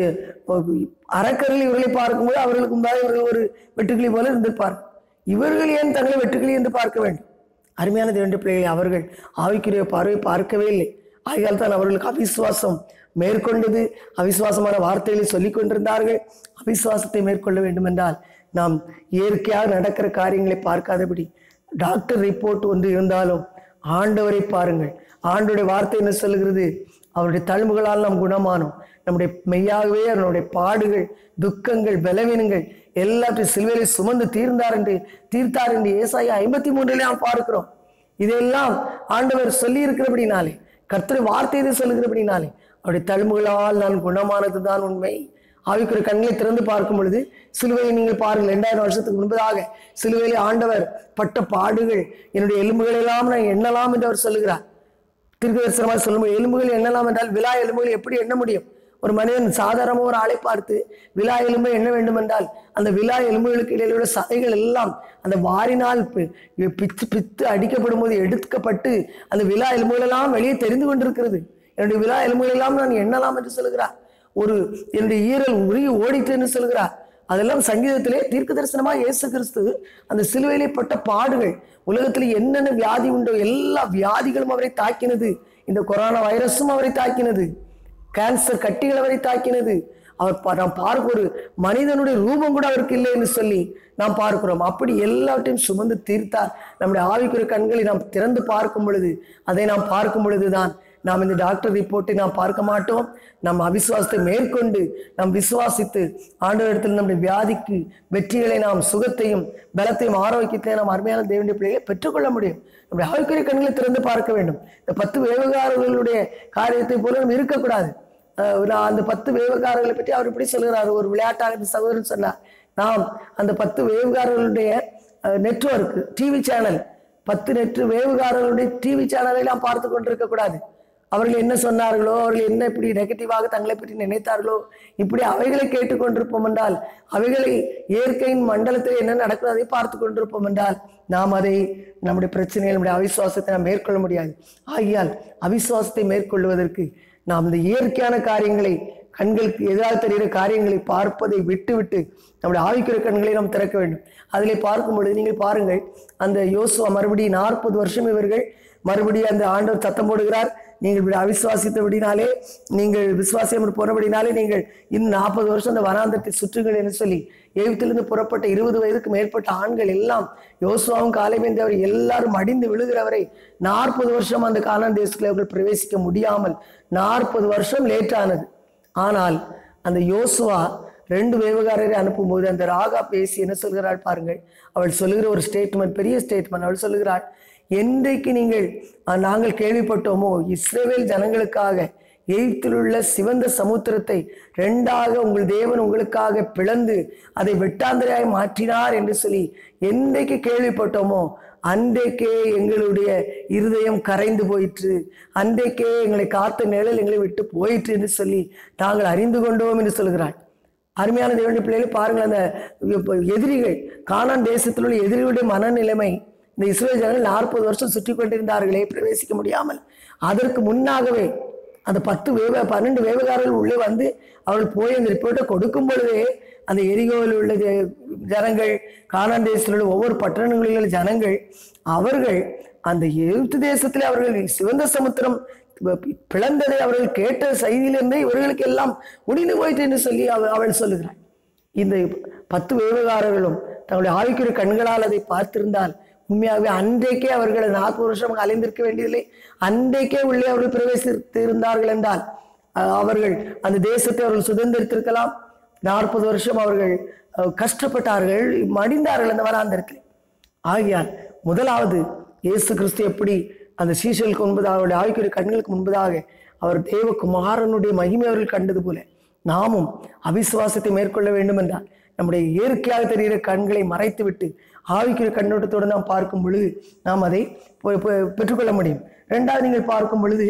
அறக்கரில் இவர்களை பார்க்கும்போது அவர்களுக்கு முன்பாக இவர்கள் ஒரு வெட்டுக்கிளி போல இருந்திருப்பார் இவர்கள் ஏன் தங்களை வெட்டுக்கிளி என்று பார்க்க வேண்டும் அருமையான தேவனுடைய பிள்ளைகளை அவர்கள் ஆவிக்குரிய பார்வை பார்க்கவே இல்லை ஆகையால் தான் அவர்களுக்கு அவிசுவாசம் மேற்கொண்டது அவிசுவாசமான வார்த்தைகளை சொல்லிக் கொண்டிருந்தார்கள் அவிசுவாசத்தை மேற்கொள்ள வேண்டும் என்றால் நாம் இயற்கையாக நடக்கிற காரியங்களை பார்க்காதபடி டாக்டர் ரிப்போர்ட் ஒன்று இருந்தாலும் ஆண்டவரை பாருங்கள் ஆண்டோடைய வார்த்தை என்ன சொல்லுகிறது அவருடைய தழும்புகளால் நாம் குணமானோம் நம்முடைய மெய்யாகவே அவருடைய பாடுகள் துக்கங்கள் பலவீனங்கள் எல்லாத்தையும் சிலுவையில் சுமந்து தீர்ந்தார் என்று தீர்த்தார் என்று ஏசாயா ஐம்பத்தி மூன்றிலே நாம் பார்க்கிறோம் இதெல்லாம் ஆண்டவர் சொல்லி இருக்கிறபடினாலே கர்த்தர் வார்த்தை இதை சொல்லுகிறபடினாலே அவருடைய தழும்புகளால் நான் குணமானது தான் உண்மை ஆவிக்குரிய கண்களை திறந்து பார்க்கும் பொழுது சிலுவையை நீங்கள் பாருங்கள் இரண்டாயிரம் வருஷத்துக்கு முன்பதாக சிலுவையிலே ஆண்டவர் பட்ட பாடுகள் என்னுடைய எலும்புகள் எல்லாம் நான் எண்ணலாம் என்று அவர் சொல்லுகிறார் தீர்க்கதரிசனமாக சொல்லும்போது எலும்புகள் எண்ணலாம் என்றால் விழா எலும்புகள் எப்படி எண்ண முடியும் ஒரு மனிதன் சாதாரண ஒரு ஆளை பார்த்து விழா எலும்பை எண்ண வேண்டும் என்றால் அந்த விழா எலும்புகளுக்கு இடையில உள்ள சதைகள் எல்லாம் அந்த வாரினால் பி- பித்து பித்து அடிக்கப்படும் போது எடுக்கப்பட்டு அந்த விழா எலும்புகள் எல்லாம் வெளியே தெரிந்து கொண்டிருக்கிறது என்னுடைய விழா எலும்புகள் எல்லாம் நான் எண்ணலாம் என்று சொல்கிறார் ஒரு என்னுடைய ஈரல் உருகி ஓடிட்டு என்று சொல்கிறார் அதெல்லாம் சங்கீதத்திலே தீர்க்க தரிசனமாக இயேசு கிறிஸ்து அந்த சிலுவையிலே பட்ட பாடுகள் உலகத்தில் என்னென்ன வியாதி உண்டோ எல்லா வியாதிகளும் அவரை தாக்கினது இந்த கொரோனா வைரஸும் அவரை தாக்கினது கேன்சர் கட்டிகள் அவரை தாக்கினது அவர் பா- நாம் பார்க்க ஒரு மனிதனுடைய ரூபம் கூட அவருக்கு இல்லை என்று சொல்லி நாம் பார்க்கிறோம் அப்படி எல்லாவற்றையும் சுமந்து தீர்த்தார் நம்முடைய ஆவிக்குரிய கண்களை நாம் திறந்து பார்க்கும் பொழுது அதை நாம் பார்க்கும் பொழுதுதான் நாம் இந்த டாக்டர் ரிப்போர்ட்டை நாம் பார்க்க மாட்டோம் நம் அவிசுவாசத்தை மேற்கொண்டு நாம் விசுவாசித்து ஆண்டவரிடத்தில் நம்முடைய வியாதிக்கு வெற்றிகளை நாம் சுகத்தையும் பலத்தையும் ஆரோக்கியத்தையும் நாம் அருமையான தேவனுடைய பிள்ளைகளை பெற்றுக்கொள்ள முடியும் நம்முடைய ஆவிக்குரிய கண்களை திறந்து பார்க்க வேண்டும் இந்த பத்து வேவுகாரர்களுடைய காரியத்தை போல நம்ம இருக்கக்கூடாது அஹ் நான் அந்த பத்து வேவுகாரர்களை பற்றி அவர் இப்படி சொல்கிறார் ஒரு விளையாட்டாக இந்த சகோதரன் சொன்னார் நாம் அந்த பத்து வேவுகாரர்களுடைய நெட்வொர்க் டிவி சேனல் பத்து நெற்று வேவுகாரர்களுடைய டிவி சேனலை நாம் பார்த்து கொண்டிருக்க கூடாது அவர்கள் என்ன சொன்னார்களோ அவர்கள் என்ன இப்படி நெகட்டிவாக தங்களை பற்றி நினைத்தார்களோ இப்படி அவைகளை கேட்டுக்கொண்டிருப்போம் என்றால் அவைகளை இயற்கையின் மண்டலத்தில் என்ன நடக்கிறதோ அதை பார்த்து கொண்டிருப்போம் என்றால் நாம் அதை நம்முடைய பிரச்சனைகள் நம்முடைய அவிசுவாசத்தை நாம் மேற்கொள்ள முடியாது ஆகையால் அவிசுவாசத்தை மேற்கொள்வதற்கு நாம் இந்த இயற்கையான காரியங்களை கண்களுக்கு எதிராக தெரிகிற காரியங்களை பார்ப்பதை விட்டுவிட்டு நம்முடைய ஆவிக்குரிய கண்களை நாம் திறக்க வேண்டும் அதிலே பார்க்கும் பொழுது நீங்கள் பாருங்கள் அந்த யோசுவா மறுபடியும் நாற்பது வருஷம் இவர்கள் மறுபடியும் அந்த ஆண்டவர் சத்தம் போடுகிறார் நீங்கள் இப்படி அவிசுவாசித்தபடினாலே நீங்கள் விசுவாசியம் போனபடினாலே நீங்கள் இன்னும் நாற்பது வருஷம் அந்த வனாந்தரத்தை சுற்றுங்கள் என்று சொல்லி எகிப்திலிருந்து புறப்பட்ட இருபது வயதுக்கு மேற்பட்ட ஆண்கள் எல்லாம் யோசுவாவும் காலைவேந்தவர் எல்லாரும் அடிந்து விழுகிறவரை நாற்பது வருஷம் அந்த காலான் தேசத்தில் அவர்கள் பிரவேசிக்க முடியாமல் நாற்பது வருஷம் லேட் ஆனது ஆனால் அந்த யோசுவா ரெண்டு வேவுகாரரை அனுப்பும்போது அந்த ராகா பேசி என்ன சொல்கிறாள் பாருங்கள் அவள் சொல்லுகிற ஒரு ஸ்டேட்மெண்ட் பெரிய ஸ்டேட்மெண்ட் அவள் சொல்லுகிறாள் என்றைக்கு நீங்கள் அஹ், நாங்கள் கேள்விப்பட்டோமோ இஸ்ரேவேல் ஜனங்களுக்காக எகிப்தில் உள்ள சிவந்த சமுத்திரத்தை ரெண்டாக உங்கள் தேவன் உங்களுக்காக பிளந்து அதை வெட்டாந்தரையாய் மாற்றினார் என்று சொல்லி என்றைக்கு கேள்விப்பட்டோமோ அன்றைக்கே எங்களுடைய இருதயம் கரைந்து போயிற்று அன்றைக்கே எங்களை காத்த நிழல் எங்களை விட்டு போயிற்று என்று சொல்லி நாங்கள் அறிந்து கொண்டோம் என்று சொல்கிறாள் அருமையான தேவனுடைய பிள்ளைகளை பாருங்கள் அந்த இப்ப எதிரிகள் கானான் தேசத்தில் உள்ள எதிரிகளுடைய மனநிலைமை இந்த இஸ்ரேல் ஜனங்கள் நாற்பது வருஷம் சுற்றி கொண்டிருந்தார்களே பிரவேசிக்க முடியாமல் அதற்கு முன்னாகவே அந்த பத்து வேவ பன்னெண்டு வேவகாரர்கள் உள்ளே வந்து அவர்கள் போய் அந்த ரிப்போர்ட்டை கொடுக்கும் பொழுதே அந்த எரிகோவில் உள்ள ஜ- ஜனங்கள் கானான் தேசத்தில் உள்ள ஒவ்வொரு பட்டணங்களில் உள்ள ஜனங்கள் அவர்கள் அந்த எழுத்து தேசத்தில் அவர்கள் சிவந்த சமுத்திரம் ப- பிளந்ததை அவர்கள் கேட்ட செய்தியிலிருந்தே இவர்களுக்கு எல்லாம் முடிந்து போயிற்று என்று சொல்லி அவ- அவள் சொல்லுகிறாள் இந்த பத்து வேவுகாரர்களும் தங்களுடைய ஆவிக்குரிய கண்களால் அதை பார்த்திருந்தால் உண்மையாகவே அன்றைக்கே அவர்கள் நாற்பது வருஷம் அலைந்திருக்க வேண்டியதில்லை அன்றைக்கே உள்ளே அவர்கள் பிரவேசித்து இருந்தார்கள் என்றால் அஹ், அவர்கள் அந்த தேசத்தை அவர்கள் சுதந்திரித்திருக்கலாம் நாற்பது வருஷம் அவர்கள் அஹ், கஷ்டப்பட்டார்கள் மடிந்தார்கள் அந்த வராந்தரத்தில் ஆகையால் முதலாவது இயேசு கிறிஸ்து எப்படி அந்த சீசலுக்கு முன்பதாக அவருடைய ஆவிக்குரிய கண்களுக்கு முன்பதாக அவர் தேவகுமாரனுடைய மகிமை அவர்கள் கண்டது போல நாமும் அவிசுவாசத்தை மேற்கொள்ள வேண்டும் என்றால் நம்முடைய இயற்கையாக தெரிகிற கண்களை மறைத்துவிட்டு ஆவிக்குரிய கண்ணோட்டத்தோடு நாம் பார்க்கும் பொழுது நாம் அதை பெ- பெ- பெற்றுக்கொள்ள முடியும் ரெண்டாவது நீங்கள் பார்க்கும் பொழுது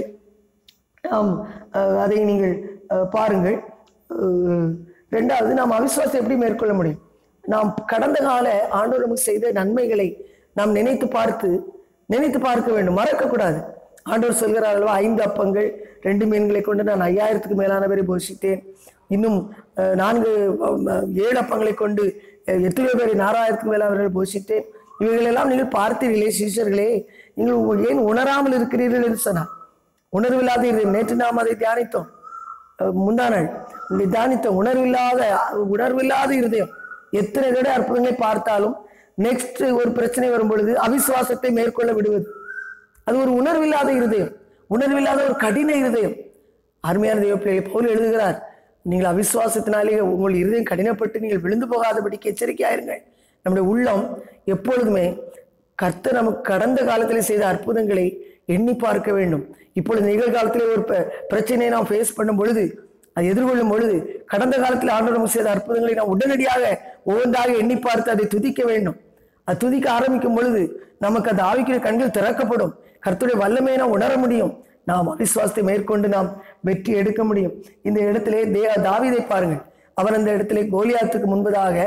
ஆம் அஹ், அதை நீங்கள் அஹ், பாருங்கள் அஹ், ரெண்டாவது நாம் அவிசுவாசத்தை எப்படி மேற்கொள்ள முடியும் நாம் கடந்த கால ஆண்டவர் நமக்கு செய்த நன்மைகளை நாம் நினைத்து பார்த்து நினைத்து பார்க்க வேண்டும் மறக்கக்கூடாது ஆண்டவர் சொல்கிறார் அல்லவா ஐந்து அப்பங்கள் ரெண்டு மீன்களை கொண்டு நான் ஐயாயிரத்துக்கு மேலானவரை போஷித்தேன் இன்னும் அஹ், நான்கு அஹ், ஏழு அப்பங்களை கொண்டு அஹ், எத்தனையோ பேரை நாலாயிரத்துக்கு மேலானவர்கள் போஷித்தேன் இவைகளெல்லாம் நீங்கள் பார்த்தீர்களே சீஷர்களே நீங்கள் உ- ஏன் உணராமல் இருக்கிறீர்கள் என்று சொன்னார் உணர்வில்லாத இருதயம் நேற்று நாம் அதை தியானித்தோம் அஹ், முந்தா நாள் இங்கே தியானித்தோம் உணர்வில்லாத உணர்வில்லாத இருதயம் எத்தனை தடவை அற்புதங்களை பார்த்தாலும் நெக்ஸ்ட் ஒரு பிரச்சனை வரும் பொழுது அவிசுவாசத்தை மேற்கொள்ள விடுவது அது ஒரு உணர்வில்லாத இருதயம் உணர்வில்லாத ஒரு கடின இருதயம் அருமையான தெய்வ பிள்ளைகளை பவுல் எழுதுகிறார் நீங்கள் அவிசுவாசத்தினாலே உங்கள் இருதயம் கடினப்பட்டு நீங்கள் விழுந்து போகாதபடிக்கு எச்சரிக்கையாயிருங்கள் நம்முடைய உள்ளம் எப்பொழுதுமே கர்த்தர் நமக்கு கடந்த காலத்திலே செய்த அற்புதங்களை எண்ணி பார்க்க வேண்டும் இப்பொழுது நிகழ்காலத்திலே ஒரு ப- பிரச்சனையை நாம் ஃபேஸ் பண்ணும் பொழுது அதை எதிர்கொள்ளும் பொழுது கடந்த காலத்தில் ஆண்டவர் நமக்கு செய்த அற்புதங்களை நாம் உடனடியாக ஒவ்வொன்றாக எண்ணி பார்த்து அதை துதிக்க வேண்டும் அது துதிக்க ஆரம்பிக்கும் பொழுது நமக்கு அந்த ஆவிக்குரிய கண்கள் திறக்கப்படும் கர்த்தருடைய வல்லமையை நாம் உணர முடியும் நாம் அவிசுவாசத்தை மேற்கொண்டு நாம் வெற்றி எடுக்க முடியும் இந்த இடத்திலே தே தாவீதை பாருங்கள் அவன் அந்த இடத்திலே கோலியாத்துக்கு முன்பதாக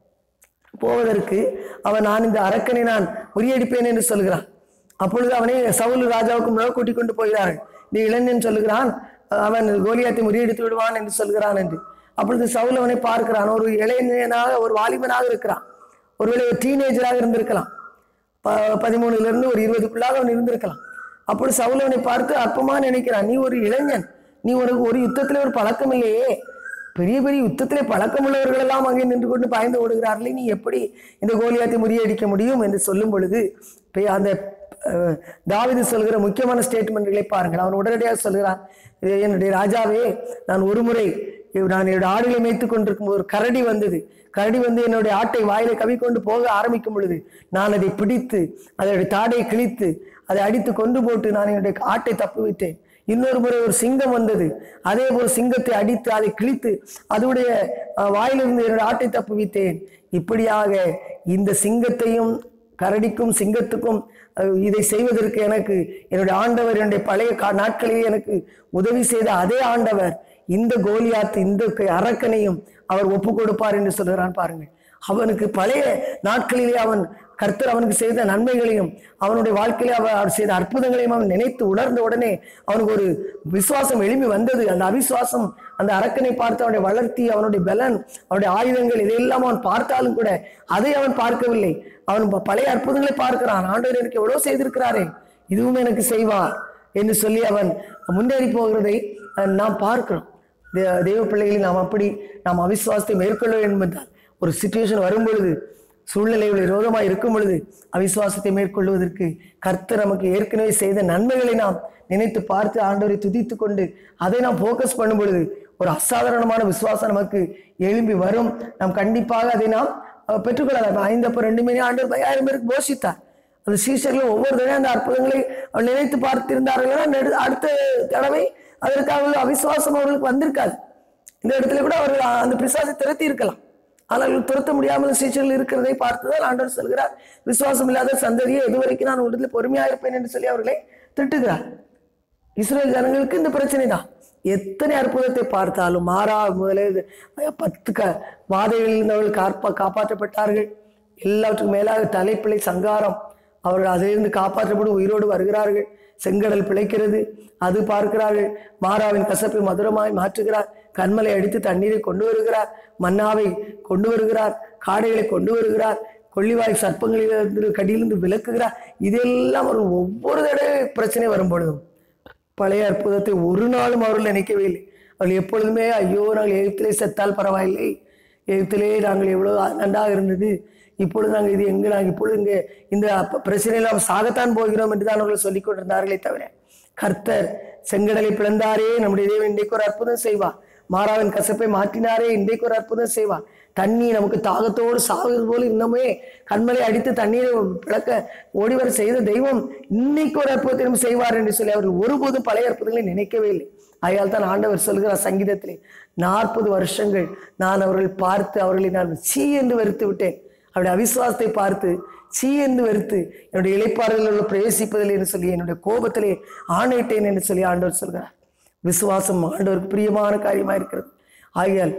போவதற்கு அவன் நான் இந்த அரக்கனை நான் முறியடிப்பேன் என்று சொல்கிறான் அப்பொழுது அவனை சவுல் ராஜாவுக்கு முன்னாடி கூட்டிக் கொண்டு போகிறார்கள் இந்த இளைஞன் சொல்லுகிறான் அவன் கோலியாத்தை முறியடித்து விடுவான் என்று சொல்கிறான் என்று அப்பொழுது சவுல் அவனை பார்க்கிறான் ஒரு இளைஞனாக ஒரு வாலிபனாக இருக்கிறான் ஒருவேளை ஒரு டீனேஜராக இருந்திருக்கலாம் ப பதிமூணுல இருந்து ஒரு இருபதுக்குள்ளாக அவன் இருந்திருக்கலாம் அப்பொழுது சவுல் அவனை பார்த்து அற்பமா நினைக்கிறான் நீ ஒரு இளைஞன் நீ உனக்கு ஒரு யுத்தத்திலே ஒரு பழக்கம் இல்லையே பெரிய பெரிய யுத்தத்திலே பழக்கம் உள்ளவர்கள் எல்லாம் அங்கே நின்று கொண்டு பாய்ந்து ஓடுகிறார்களே நீ எப்படி இந்த கோலியாத்தை முறியடிக்க முடியும் என்று சொல்லும் பொழுது இப்ப அந்த அஹ், தாவீது சொல்கிற முக்கியமான ஸ்டேட்மெண்ட்களை பாருங்கள் அவன் உடனடியாக சொல்கிறான் "இது என்னுடைய ராஜாவே நான் ஒரு முறை நான் என்னுடைய ஆடுகளை மேய்த்துக் கொண்டிருக்கும் ஒரு கரடி வந்தது கரடி வந்து என்னுடைய ஆட்டை வாயிலை கவிக்கொண்டு போக ஆரம்பிக்கும் பொழுது நான் அதை பிடித்து அதனுடைய தாடையை கிழித்து அதை அடித்து கொண்டு போட்டு நான் என்னுடைய ஆட்டை தப்புவித்தேன் இன்னொரு முறை ஒரு சிங்கம் வந்தது அதே போல் சிங்கத்தை அடித்து அதை கிழித்து அதனுடைய அஹ், வாயிலிருந்து என்னுடைய ஆட்டை தப்புவித்தேன் இப்படியாக இந்த சிங்கத்தையும் கரடிக்கும் சிங்கத்துக்கும் அஹ், இதை செய்வதற்கு எனக்கு என்னுடைய ஆண்டவர் என்னுடைய பழைய கா- நாட்களிலே எனக்கு உதவி செய்த அதே ஆண்டவர் இந்த கோலியாத்து இந்த க- அரக்கனையும் அவர் ஒப்பு கொடுப்பார் என்று சொல்கிறான் பாருங்கள் அவனுக்கு பழைய நாட்களிலே அவன் கர்த்தர் அவனுக்கு செய்த நன்மைகளையும் அவனுடைய வாழ்க்கையிலே அவர் அவர் செய்த அற்புதங்களையும் அவன் நினைத்து உணர்ந்த உடனே அவனுக்கு ஒரு விசுவாசம் எழும்பி வந்தது அந்த அவிசுவாசம் அந்த அரக்கனை பார்த்து அவனுடைய வளர்த்தி அவனுடைய பலன் அவனுடைய ஆயுதங்கள் இதையெல்லாம் அவன் பார்த்தாலும் கூட அதை அவன் பார்க்கவில்லை அவன் ப- பழைய அற்புதங்களை பார்க்கிறான் ஆண்டவர் எனக்கு எவ்வளவு செய்திருக்கிறாரே இதுவும் எனக்கு செய்வார் என்று சொல்லி அவன் முன்னேறி போகிறதை அஹ், நாம் பார்க்கிறோம் தே- தெய்வ பிள்ளைகளை நாம் அப்படி நாம் அவிசுவாசத்தை மேற்கொள்ள வேண்டும் என்றால் ஒரு சுச்சுவேஷன் வரும் பொழுது சூழ்நிலைகள் விரோதமாக இருக்கும் பொழுது அவிசுவாசத்தை மேற்கொள்வதற்கு கர்த்தர் நமக்கு ஏற்கனவே செய்த நன்மைகளை நாம் நினைத்து பார்த்து ஆண்டவரை துதித்து கொண்டு அதை நாம் ஃபோக்கஸ் பண்ணும் பொழுது ஒரு அசாதாரணமான விசுவாசம் நமக்கு எழும்பி வரும் நாம் கண்டிப்பாக அதை நாம் அஹ், பெற்றுக்கொள்ளலாம் ஐந்தப்ப ரெண்டு மணி ஆண்டவர் ஐயாயிரம் பேருக்கு போஷித்தார் அந்த சீஷர்கள் ஒவ்வொரு தடவை அந்த அற்புதங்களை அவர் நினைத்து பார்த்திருந்தார்களா நெடு- அடுத்த தடவை அதற்காக அவிசுவாசம் அவர்களுக்கு வந்திருக்காது இந்த இடத்துல கூட அவர்கள் அந்த பிசாசை திரட்டி இருக்கலாம் ஆனால் துரத்த முடியாமல் சீச்சர்கள் இருக்கிறதை பார்த்துதான் ஆண்டவர் சொல்கிறார் விசுவாசம் இல்லாத சந்ததியை எதுவரைக்கும் நான் உடனே பொறுமையா இருப்பேன் என்று சொல்லி அவர்களை திட்டுகிறார் இஸ்ரேல் ஜனங்களுக்கு இந்த பிரச்சனை தான் எத்தனை அற்புதத்தை பார்த்தாலும் மாறா முதலே பத்து க வாதைகளில் இருந்தவர்கள் காப்பா காப்பாற்றப்பட்டார்கள் எல்லாவற்றுக்கும் மேலாக தலைப்பிள்ளை சங்காரம் அவர்கள் அதிலிருந்து காப்பாற்றப்படும் உயிரோடு வருகிறார்கள் செங்கடல் பிழைக்கிறது அது பார்க்கிறார்கள் மாறாவின் கசப்பை மதுரமாய் மாற்றுகிறார் கண்மலை அடித்து தண்ணீரை கொண்டு வருகிறார் மன்னாவை கொண்டு வருகிறார் காடைகளை கொண்டு வருகிறார் கொள்ளிவாய் சர்ப்பங்களிலிருந்து கடியிலிருந்து விலக்குகிறார் இதெல்லாம் ஒரு ஒவ்வொரு தடவை பிரச்சனை வரும் பொழுதும் பழைய அற்புதத்தை ஒரு நாளும் அவர்கள் நினைக்கவே இல்லை அவர்கள் எப்பொழுதுமே ஐயோ நாங்கள் எழுத்திலே செத்தால் பரவாயில்லை எழுத்திலே நாங்கள் எவ்வளோ நன்றாக இருந்தது இப்பொழுது நாங்கள் இது எங்கே நாங்கள் இப்பொழுது இங்கே இந்த அப்ப- பிரச்சனையில் நாம் சாகத்தான் போகிறோம் என்று தான் அவர்கள் சொல்லிக் கொண்டிருந்தார்களே தவிர கர்த்தர் செங்கடலை பிளந்தாரே நம்முடைய தேவன் இன்றைக்கு ஒரு அற்புதம் செய்வார் மாறாவின் கசப்பை மாற்றினாரே இன்றைக்கு ஒரு அற்புதம் செய்வார் தண்ணி நமக்கு தாகத்தோடு சாகுது போல இன்னமே கண்மலை அடித்து தண்ணீரை பிளக்க ஓடி வர செய்த தெய்வம் இன்னைக்கு ஒரு அற்புதத்தை நம்ம செய்வார் என்று சொல்லி அவர் ஒருபோதும் பழைய அற்புதங்களை நினைக்கவே இல்லை ஆகையால் தான் ஆண்டவர் சொல்கிறார் சங்கீதத்திலே நாற்பது வருஷங்கள் நான் அவர்கள் பார்த்து அவர்களை நான் சீ என்று வெறுத்து விட்டேன் அவருடைய அவிசுவாசத்தை பார்த்து சீ என்று வெறுத்து என்னுடைய இளைப்பாறுதலில் பிரவேசிப்பதில்லை என்று சொல்லி என்னுடைய கோபத்திலே ஆணையிட்டேன் என்று சொல்லி ஆண்டவர் சொல்கிறார் விசுவாசம் ஆண்டவருக்கு பிரியமான காரியமா இருக்கிறது ஆகையால்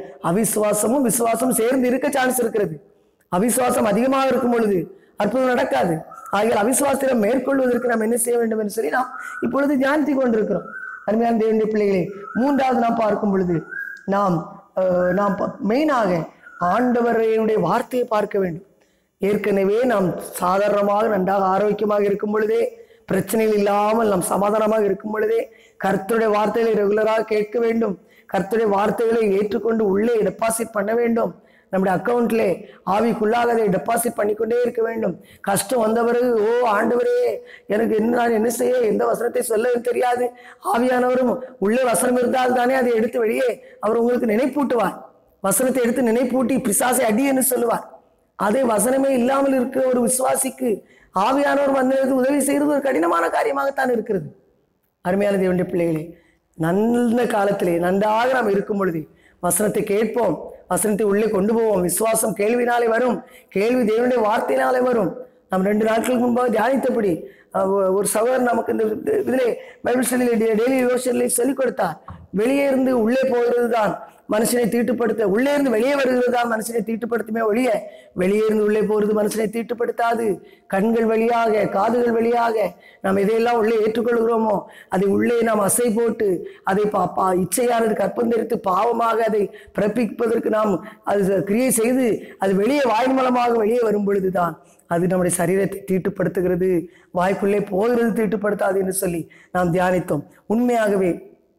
அவிசுவாசமும் விசுவாசமும் சேர்ந்து இருக்க சான்ஸ் இருக்கிறது அவிசுவாசம் அதிகமாக இருக்கும் பொழுது அற்புதம் நடக்காது ஆகிய அவிசுவாசத்தை மேற்கொள்வதற்கு நாம் என்ன செய்ய வேண்டும் என்று சொல்லி நாம் இப்பொழுது தியானித்துக் கொண்டிருக்கிறோம் அருமையான தேவனுடைய பிள்ளைகளே மூன்றாவது நாம் பார்க்கும் பொழுது நாம் அஹ், நாம் ப- மெயினாக ஆண்டவரையுடைய வார்த்தையை பார்க்க வேண்டும் ஏற்கனவே நாம் சாதாரணமாக நன்றாக ஆரோக்கியமாக இருக்கும் பொழுதே பிரச்சனைகள் இல்லாமல் நாம் சமாதானமாக இருக்கும் பொழுதே கர்த்தருடைய வார்த்தைகளை ரெகுலராக கேட்க வேண்டும் கர்த்தருடைய வார்த்தைகளை ஏற்றுக்கொண்டு உள்ளே டெபாசிட் பண்ண வேண்டும் நம்முடைய அக்கவுண்ட்ல ஆவிக்குள்ளாக அதை டெபாசிட் பண்ணிக்கொண்டே இருக்க வேண்டும் கஷ்டம் வந்த பிறகு ஓ ஆண்டவரே எனக்கு என்ன நான் என்ன செய்ய எந்த வசனத்தை சொல்ல தெரியாது ஆவியானவரும் உள்ளே வசனம் இருந்தால் தானே அதை எடுத்து வெளியே அவர் உங்களுக்கு நினைப்பூட்டுவார் வசனத்தை எடுத்து நினைப்பூட்டி பிசாசை அடி என்று சொல்லுவார் அதே வசனமே இல்லாமல் இருக்கிற ஒரு விசுவாசிக்கு ஆவியானவர் வந்து உதவி செய்கிறது ஒரு கடினமான காரியமாகத்தான் இருக்கிறது அருமையான தேவனுடைய பிள்ளைகளே நல்ல காலத்திலே நன்றாக நாம் இருக்கும் பொழுது வசனத்தை கேட்போம் வசனத்தை உள்ளே கொண்டு போவோம் விசுவாசம் கேள்வினாலே வரும் கேள்வி தேவனுடைய வார்த்தையினாலே வரும் நாம் ரெண்டு நாட்களுக்கு முன்பாக தியானித்தபடி அஹ், ஒ- ஒரு சகோதரர் நமக்கு இந்த இந்த இதிலே பைபிள் ஸ்டடியிலே டெய்லி யோசனிலே சொல்லிக் கொடுத்தார் வெளியே இருந்து உள்ளே போகிறது தான் மனுஷனை தீட்டுப்படுத்த உள்ளே இருந்து வெளியே வருகிறது தான் மனுஷனை தீட்டுப்படுத்துமே ஒழிய வெளியே இருந்து உள்ளே போகிறது மனுஷனை தீட்டுப்படுத்தாது கண்கள் வழியாக காதுகள் வழியாக நாம் எதையெல்லாம் உள்ளே ஏற்றுக்கொள்கிறோமோ அதை உள்ளே நாம் அசை போட்டு அதை பா பா இச்சையானது கற்பந்தரித்து பாவமாக அதை பிறப்பிப்பதற்கு நாம் அது கிரியை செய்து அது வெளியே வாய் மூலமாக வெளியே வரும் பொழுதுதான் அது நம்முடைய சரீரத்தை தீட்டுப்படுத்துகிறது வாய்க்குள்ளே போகிறது தீட்டுப்படுத்தாது என்று சொல்லி நாம் தியானித்தோம் உண்மையாகவே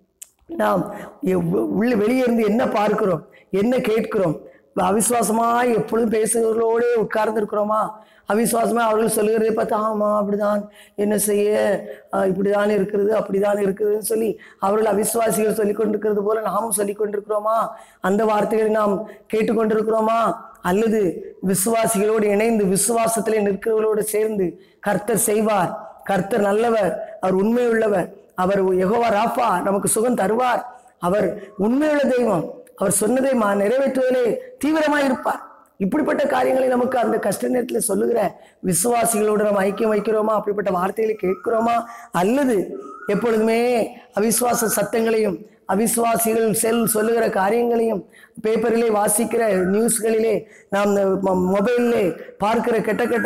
நாம் எவ்- உள்ள வெளியே இருந்து என்ன பார்க்கிறோம் என்ன கேட்கிறோம் அவிசுவாசமாய் எப்பொழுதும் பேசுகிறவர்களோடே உட்கார்ந்து இருக்கிறோமா அவிசுவாசமா அவர்கள் சொல்லுகிறதை பார்த்து ஆமா அப்படிதான் என்ன செய்ய ஆஹ் இப்படிதான் இருக்கிறது அப்படிதான் இருக்குதுன்னு சொல்லி அவர்கள் அவிசுவாசிகள் சொல்லிக் கொண்டிருக்கிறது போல நாமும் சொல்லிக் கொண்டிருக்கிறோமா அந்த வார்த்தைகளை நாம் கேட்டுக்கொண்டிருக்கிறோமா அல்லது விசுவாசிகளோடு இணைந்து விசுவாசத்திலே நிற்கிறவர்களோடு சேர்ந்து கர்த்தர் செய்வார் கர்த்தர் நல்லவர் அவர் உண்மை உள்ளவர் அவர் யெகோவா ராஃபா நமக்கு சுகம் தருவார் அவர் உண்மையுள்ள தெய்வம் அவர் சொன்னதை மா நிறைவேற்றுவதிலே தீவிரமாய் இருப்பார் இப்படிப்பட்ட காரியங்களை நமக்கு அந்த கஷ்ட நேரத்தில் சொல்லுகிற விசுவாசிகளோடு நம்ம ஐக்கியம் வைக்கிறோமா அப்படிப்பட்ட வார்த்தைகளை கேட்கிறோமா அல்லது எப்பொழுதுமே அவிசுவாச சத்தங்களையும் அவிசுவாசிகள் செல் சொல்லுகிற காரியங்களையும் பேப்பரிலே வாசிக்கிற நியூஸ்களிலே நாம் மொபைலிலே பார்க்கிற கெட்ட கெட்ட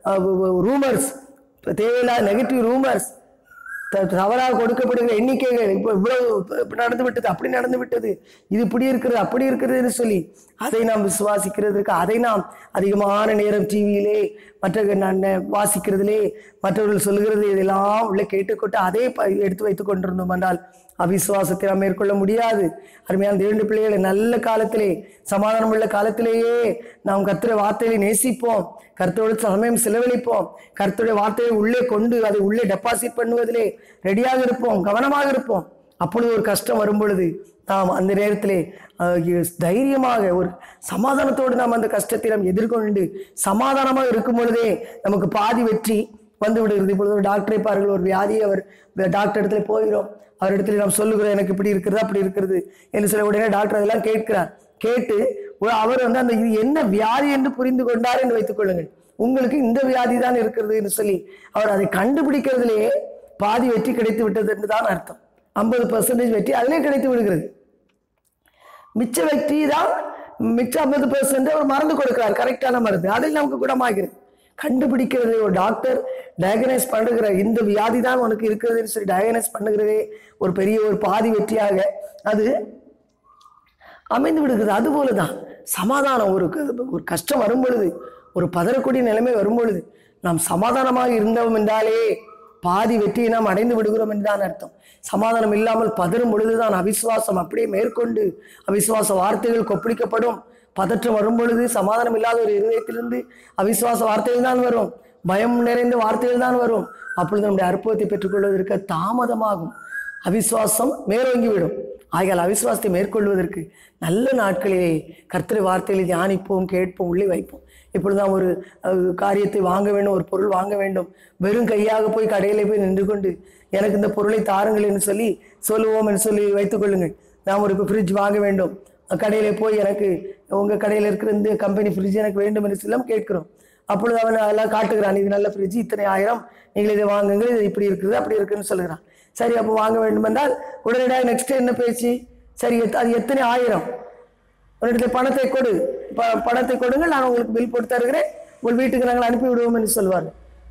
ரூமர்ஸ் தேவையில்லாத நெகட்டிவ் ரூமர்ஸ் தவறாக கொடுக்கப்படுகிற எண்ணிக்கைகள் இப்போ இவ்வளவு இப்ப நடந்து விட்டது அப்படி நடந்து விட்டது இது இப்படி இருக்கிறது அப்படி இருக்கிறதுன்னு சொல்லி அதை நாம் விசுவாசிக்கிறதுக்கு அதை நாம் அதிகமான நேரம் டிவியிலே மற்ற நான் வாசிக்கிறதிலே மற்றவர்கள் சொல்லுகிறது இதெல்லாம் உள்ள கேட்டுக்கொண்டு அதே ப- எடுத்து வைத்துக் கொண்டிருந்தோம் என்றால் அவிசுவாசத்தை நாம் மேற்கொள்ள முடியாது அருமையான தேவனுடைய பிள்ளைகளை நல்ல காலத்திலே சமாதானம் உள்ள காலத்திலேயே நாம் கர்த்தருடைய வார்த்தையை நேசிப்போம் கர்த்தரோடு சமயம் செலவழிப்போம் கர்த்தருடைய வார்த்தையை உள்ளே கொண்டு அதை உள்ளே டெபாசிட் பண்ணுவதிலே ரெடியாக இருப்போம் கவனமாக இருப்போம் அப்பொழுது ஒரு கஷ்டம் வரும் பொழுது நாம் அந்த நேரத்திலே அஹ், எ- தைரியமாக ஒரு சமாதானத்தோடு நாம் அந்த கஷ்டத்தை நாம் எதிர்கொண்டு சமாதானமாக இருக்கும் பொழுதே நமக்கு பாதி வெற்றி வந்து விடுகிறது இப்பொழுது ஒரு டாக்டரை பாருங்கள் ஒரு வியாதியை அவர் டாக்டர் இடத்துல போகிறோம் அவர் இடத்துல நாம் சொல்லுகிறோம் எனக்கு இப்படி இருக்கிறது அப்படி இருக்கிறது என்று சொல்ல உடனே டாக்டர் அதெல்லாம் கேட்கிறார் கேட்டு ஒரு அவர் வந்து அந்த இது என்ன வியாதி என்று புரிந்து கொண்டார் என்று வைத்துக் கொள்ளுங்கள் உங்களுக்கு இந்த வியாதி தான் இருக்கிறது என்று சொல்லி அவர் அதை கண்டுபிடிக்கிறதுலேயே பாதி வெற்றி கிடைத்து விட்டது என்று தான் அர்த்தம் ஐம்பது பர்சன்டேஜ் வெற்றி அதிலே கிடைத்து விடுகிறது மிச்ச வெற்றி தான் மிச்ச ஐம்பது பெர்சன்ட் அவர் மருந்து கொடுக்கிறார் கரெக்டான மருந்து அதில் நமக்கு குணமாகிறது கண்டுபிடிக்கிறது ஒரு டாக்டர் டயக்னைஸ் பண்ணுகிற இந்த வியாதி தான் உனக்கு இருக்கிறதுன்னு சொல்லி டயக்னைஸ் பண்ணுகிறதே ஒரு பெரிய ஒரு பாதி வெற்றியாக அது அமைந்து விடுகிறது அதுபோல தான் சமாதானம் ஒரு க- ஒரு கஷ்டம் வரும் பொழுது ஒரு பதறக்கூடிய நிலைமை வரும் பொழுது நாம் சமாதானமாக இருந்தோம் என்றாலே பாதி வெற்றியை நாம் அடைந்து விடுகிறோம் என்றுதான் அர்த்தம் சமாதானம் இல்லாமல் பதறும் பொழுதுதான் அவிசுவாசம் அப்படியே மேற்கொண்டு அவிசுவாச வார்த்தைகள் கொப்பளிக்கப்படும் பதற்றம் வரும் பொழுது சமாதானம் இல்லாத ஒரு இருதயத்திலிருந்து அவிசுவாச வார்த்தைகள் தான் வரும் பயம் நிறைந்த வார்த்தைகள் தான் வரும் அப்பொழுது நம்முடைய அற்புதத்தை பெற்றுக்கொள்வதற்கு தாமதமாகும் அவிசுவாசம் மேலோங்கிவிடும் ஆகையால் அவிசுவாசத்தை மேற்கொள்வதற்கு நல்ல நாட்களிலே கர்த்தரை வார்த்தைகளை தியானிப்போம் கேட்போம் உள்ளே வைப்போம் இப்பொழுது நாம் ஒரு அஹ், காரியத்தை வாங்க வேண்டும் ஒரு பொருள் வாங்க வேண்டும் வெறும் கையாக போய் கடையிலே போய் நின்று கொண்டு எனக்கு இந்த பொருளை தாருங்கள் என்று சொல்லி சொல்லுவோம் என்று சொல்லி வைத்துக் கொள்ளுங்கள் நாம் ஒரு ஃப்ரிட்ஜ் வாங்க வேண்டும் கடையிலே போய் எனக்கு உங்கள் கடையில் இருக்கிற இந்த கம்பெனி ஃப்ரிட்ஜ் எனக்கு வேண்டும் என்று சொல்லி நாம் கேட்கிறோம் அப்பொழுது அவன் எல்லாம் காட்டுகிறான் இது நல்ல ஃப்ரிட்ஜ் இத்தனை ஆயிரம் நீங்கள் இதை வாங்குங்கள் இது இப்படி இருக்குது அப்படி இருக்குன்னு சொல்லுகிறான் சரி அப்போ வாங்க வேண்டும் என்றால் உடனடியாக நெக்ஸ்ட் என்ன பேச்சு சரி எத்த- அது எத்தனை ஆயிரம் உன்னிடத்தில் பணத்தை கொடு ப பணத்தை கொடுங்கள் நான் உங்களுக்கு பில் போட்டு தருகிறேன் உங்கள் வீட்டுக்கு நாங்கள் அனுப்பி விடுவோம் என்று சொல்வார்கள்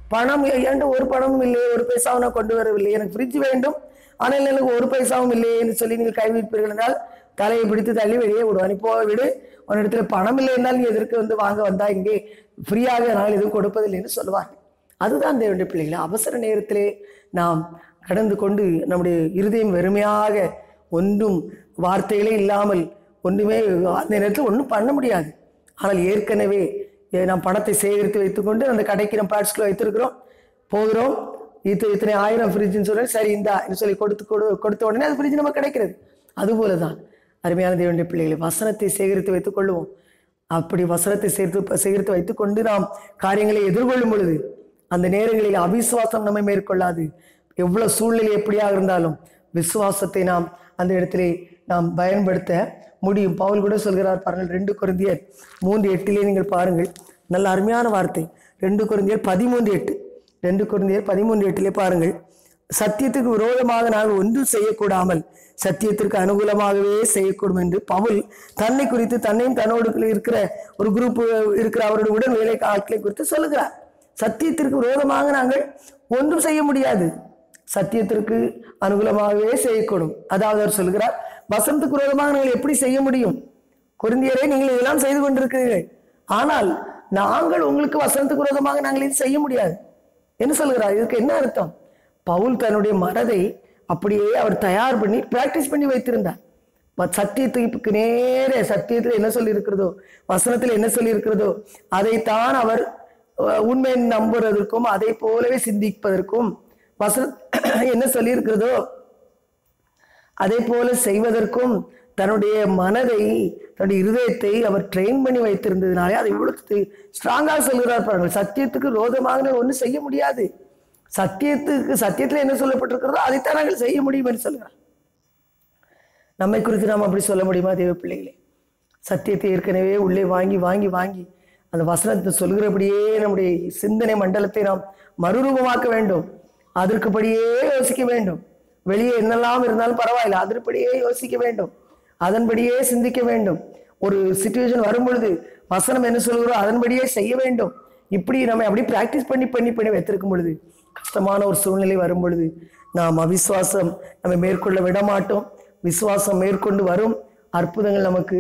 பணம் என்கிட்ட ஒரு பணமும் இல்லையே ஒரு பைசாவும் நான் கொண்டு வரவில்லை எனக்கு ஃப்ரிட்ஜ் வேண்டும் ஆனால் எனக்கு ஒரு பைசாவும் இல்லையே என்று சொல்லி நீங்கள் கைவிப்பீர்கள் என்றால் தலையை பிடித்து தள்ளி வெளியே விடுவான் நீ போக விடு உன்னிடத்துல பணம் இல்லை என்றால் நீ எதற்கு வந்து வாங்க வந்தா இங்கே ஃப்ரீயாக நான் எதுவும் கொடுப்பதில்லை என்று சொல்லுவார்கள் அதுதான் தேவனுடைய பிள்ளைகளை அவசர நேரத்திலே நாம் கடந்து கொண்டு நம்முடைய இருதயம் வெறுமையாக ஒன்றும் வார்த்தைகளே இல்லாமல் ஒன்றுமே அந்த நேரத்தில் ஒன்றும் பண்ண முடியாது ஆனால் ஏற்கனவே ஏ, நாம் பணத்தை சேகரித்து வைத்துக்கொண்டு அந்த கடைக்கு நம்ம பேட்ஸ்குள்ள வைத்திருக்கிறோம் போகிறோம் இத்தனை இத்தனை ஆயிரம் ஃப்ரிட்ஜ்னு சொல்லி சரி இந்தா என்று சொல்லி கொடுத்து கொடு கொடுத்த உடனே அது ஃப்ரிட்ஜ் நமக்கு கிடைக்கிறது அதுபோல தான் அருமையான தேவனுடைய பிள்ளைகளை வசனத்தை சேகரித்து வைத்துக் கொள்வோம் அப்படி வசனத்தை சேர்த்து சேகரித்து வைத்துக்கொண்டு நாம் காரியங்களை எதிர்கொள்ளும் பொழுது அந்த நேரங்களில் அவிசுவாசம் நம்மை மேற்கொள்ளாது எவ்வளவு சூழ்நிலை எப்படியாக இருந்தாலும் விசுவாசத்தை நாம் அந்த இடத்திலே நாம் பயன்படுத்த முடியும் பவுல் கூட சொல்கிறார் பாருங்கள் ரெண்டு குருந்தியர் மூன்று எட்டிலே நீங்கள் பாருங்கள் நல்ல அருமையான வார்த்தை ரெண்டு குருந்தியர் பதிமூன்று எட்டு ரெண்டு குருந்தியர் பதிமூன்று எட்டிலே பாருங்கள் சத்தியத்துக்கு விரோதமாக நாங்கள் ஒன்றும் செய்யக்கூடாமல் சத்தியத்திற்கு அனுகூலமாகவே செய்யக்கூடும் என்று பவுல் தன்னை குறித்து தன்னையும் தன்னோடு இருக்கிற ஒரு குரூப் இருக்கிற அவருடைய உடன் வேலை ஆட்களை குறித்து சொல்லுகிறார் சத்தியத்திற்கு விரோதமாக நாங்கள் ஒன்றும் செய்ய முடியாது சத்தியத்திற்கு அனுகூலமாகவே செய்யக்கூடும் அதாவது அவர் சொல்கிறார் வசனத்துக்கு விரோதமாக நீங்கள் எப்படி செய்ய முடியும் குருந்தியரே நீங்கள் இதெல்லாம் செய்து கொண்டிருக்கிறீர்கள் ஆனால் நாங்கள் உங்களுக்கு வசனத்துக்கு விரோதமாக நாங்கள் இது செய்ய முடியாது என்ன சொல்கிறார் இதுக்கு என்ன அர்த்தம் பவுல் தன்னுடைய மனதை அப்படியே அவர் தயார் பண்ணி பிராக்டிஸ் பண்ணி வைத்திருந்தார் ம- சத்தியத்துக்கு நேரே சத்தியத்தில் என்ன சொல்லி இருக்கிறதோ வசனத்தில் என்ன சொல்லி இருக்கிறதோ அதைத்தான் அவர் அஹ், உண்மையை நம்புறதற்கும் அதை போலவே சிந்திப்பதற்கும் வசன என்ன சொல்லி இருக்கிறதோ அதே போல செய்வதற்கும் தன்னுடைய மனதை தன்னுடைய இருதயத்தை அவர் ட்ரெயின் பண்ணி வைத்திருந்ததுனாலே அதை இவ்வளவு ஸ்ட்ராங்காக சொல்கிறார் பாருங்கள் சத்தியத்துக்கு ரோதமாக ஒன்றும் செய்ய முடியாது சத்தியத்துக்கு சத்தியத்தில் என்ன சொல்லப்பட்டிருக்கிறதோ அதைத்தான் நாங்கள் செய்ய முடியும் என்று சொல்கிறார் நம்மை குறித்து நாம் அப்படி சொல்ல முடியுமா தேவ பிள்ளைகளே சத்தியத்தை ஏற்கனவே உள்ளே வாங்கி வாங்கி வாங்கி அந்த வசனத்தை சொல்கிறபடியே நம்முடைய சிந்தனை மண்டலத்தை நாம் மறுரூபமாக்க வேண்டும் அதற்குபடியே யோசிக்க வேண்டும் வெளியே என்னெல்லாம் இருந்தாலும் பரவாயில்லை அதன்படியே யோசிக்க வேண்டும் அதன்படியே சிந்திக்க வேண்டும் ஒரு சுச்சுவேஷன் வரும் பொழுது வசனம் என்ன சொல்கிறோம் அதன்படியே செய்ய வேண்டும் இப்படி நம்ம அப்படி பிராக்டிஸ் பண்ணி பண்ணி பண்ணி வைத்திருக்கும் பொழுது கஷ்டமான ஒரு சூழ்நிலை வரும் பொழுது நாம் அவிசுவாசம் நம்ம மேற்கொள்ள விட மாட்டோம் விசுவாசம் மேற்கொண்டு வரும் அற்புதங்கள் நமக்கு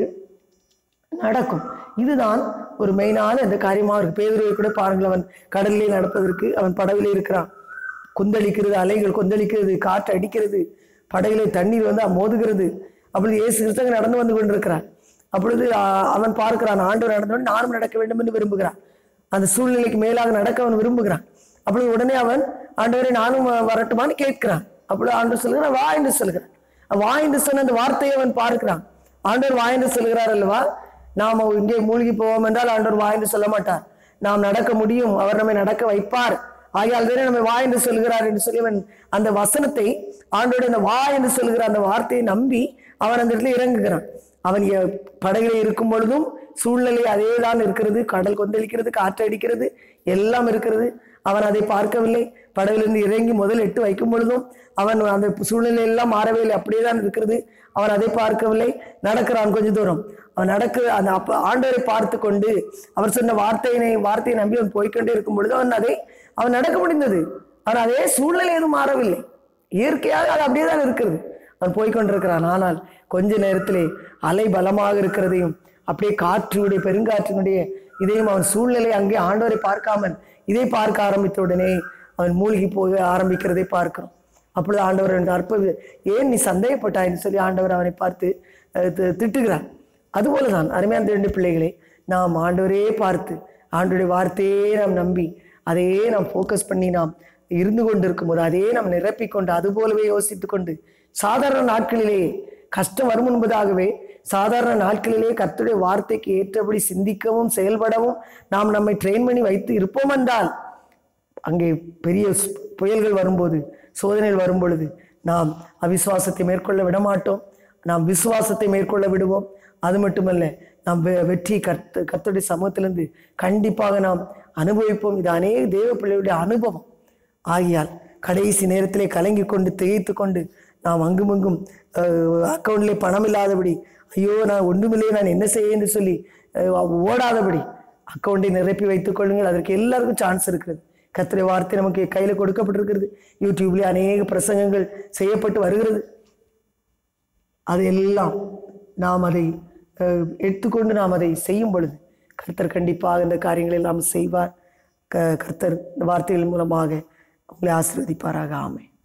நடக்கும் இதுதான் ஒரு மெயினான இந்த காரியமாக இருக்கு பேதுருவை கூட பாருங்கள் அவன் கடலிலே நடப்பதற்கு அவன் படவிலே இருக்கிறான் கொந்தளிக்கிறது அலைகள் கொந்தளிக்கிறது காற்று அடிக்கிறது படகிலே தண்ணீர் வந்து மோதுகிறது அப்பொழுது இயேசு கிறிஸ்தவ நடந்து வந்து கொண்டிருக்கிறான் அப்பொழுது ஆ, அவன் பார்க்கிறான் ஆண்டவர் நடந்தவன் நானும் நடக்க வேண்டும் என்று விரும்புகிறான் அந்த சூழ்நிலைக்கு மேலாக நடக்க அவன் விரும்புகிறான் அப்பொழுது உடனே அவன் ஆண்டவரை நானும் வரட்டுமான்னு கேட்கிறான் அப்பொழுது ஆண்டவர் சொல்கிறான் வா என்று சொல்கிறான் வா என்று சொன்ன அந்த வார்த்தையை அவன் பார்க்கிறான் ஆண்டவர் வா என்று சொல்கிறார் அல்லவா நாம் இங்கே மூழ்கி போவோம் என்றால் ஆண்டவர் வா என்று சொல்ல மாட்டார் நாம் நடக்க முடியும் அவர் நம்மை நடக்க வைப்பார் ஆகையால் தானே நம்மை வா என்று சொல்கிறார் என்று சொல்லி அவன் அந்த வசனத்தை ஆண்டோட அந்த வா என்று சொல்கிற அந்த வார்த்தையை நம்பி அவன் அந்த இடத்துல இறங்குகிறான் அவன் எ- படகிலே இருக்கும் பொழுதும் சூழ்நிலை அதே தான் இருக்கிறது கடல் கொந்தளிக்கிறது காற்று அடிக்கிறது எல்லாம் இருக்கிறது அவன் அதை பார்க்கவில்லை படகிலிருந்து இறங்கி முதல் எட்டு வைக்கும் பொழுதும் அவன் அந்த சூழ்நிலை எல்லாம் மாறவே இல்லை அப்படியே தான் இருக்கிறது அவன் அதை பார்க்கவில்லை நடக்கிறான் கொஞ்ச தூரம் அவன் நடக்க அந்த அப்ப ஆண்டவரை பார்த்து கொண்டு அவர் சொன்ன வார்த்தையினை வார்த்தையை நம்பி அவன் போய்க்கொண்டே இருக்கும் பொழுது அவன் அதை அவன் நடக்க முடிந்தது அவன் அதே சூழ்நிலை எதுவும் மாறவில்லை இயற்கையாக அது அப்படியே தான் இருக்கிறது அவன் போய்க்கொண்டிருக்கிறான் ஆனால் கொஞ்ச நேரத்திலே அலை பலமாக இருக்கிறதையும் அப்படியே காற்றுடைய பெருங்காற்றினுடைய இதையும் அவன் சூழ்நிலை அங்கே ஆண்டவரை பார்க்காமல் இதை பார்க்க ஆரம்பித்த உடனே அவன் மூழ்கி போக ஆரம்பிக்கிறதை பார்க்கிறோம் அப்பொழுது ஆண்டவர் என்று அற்ப ஏன் நீ சந்தேகப்பட்டாய்ன்னு சொல்லி ஆண்டவர் அவனை பார்த்து அஹ், தி- திட்டுகிறார் அதுபோல தான் அருமையான ரெண்டு பிள்ளைகளை நாம் ஆண்டவரே பார்த்து ஆண்டவருடைய வார்த்தையே நாம் நம்பி அதையே நாம் ஃபோக்கஸ் பண்ணி நாம் இருந்து கொண்டிருக்கும் போது அதையே நாம் நிரப்பிக் கொண்டு அது போலவே யோசித்துக் கொண்டு சாதாரண நாட்களிலேயே கஷ்டம் வரும் என்பதாகவே சாதாரண நாட்களிலே கர்த்தருடைய வார்த்தைக்கு ஏற்றபடி சிந்திக்கவும் செயல்படவும் நாம் நம்மை ட்ரெயின் பண்ணி வைத்து இருப்போம் என்றால் அங்கே பெரிய ஸ்- புயல்கள் வரும்போது சோதனைகள் வரும் பொழுது நாம் அவிசுவாசத்தை மேற்கொள்ள விட மாட்டோம் நாம் விசுவாசத்தை மேற்கொள்ள விடுவோம் அது மட்டுமல்ல நாம் வெ- வெற்றி கர்த்த கர்த்தருடைய சமூகத்திலிருந்து கண்டிப்பாக நாம் அனுபவிப்போம் இது அநேக தேவ பிள்ளைகளுடைய அனுபவம் ஆகியால் கடைசி நேரத்திலே கலங்கி கொண்டு திகைத்து கொண்டு நாம் அங்குமங்கும் அக்கௌண்ட்லே பணம் இல்லாதபடி ஐயோ நான் ஒன்றுமில்லையே நான் என்ன செய்ய என்று சொல்லி அஹ், ஓடாதபடி அக்கௌண்டை நிரப்பி வைத்துக் கொள்ளுங்கள் அதற்கு எல்லாருக்கும் சான்ஸ் இருக்கிறது கத்திரை வார்த்தை நமக்கு கையில் கொடுக்கப்பட்டிருக்கிறது யூடியூப்லேயே அநேக பிரசங்கங்கள் செய்யப்பட்டு வருகிறது அதையெல்லாம் நாம் அதை அஹ், எடுத்துக்கொண்டு நாம் அதை செய்யும் பொழுது கர்த்தர் கண்டிப்பாக இந்த காரியங்களை எல்லாம் செய்வார் க கர்த்தர் இந்த வார்த்தைகள் மூலமாக உங்களை ஆசீர்வதிப்பாராக ஆமென்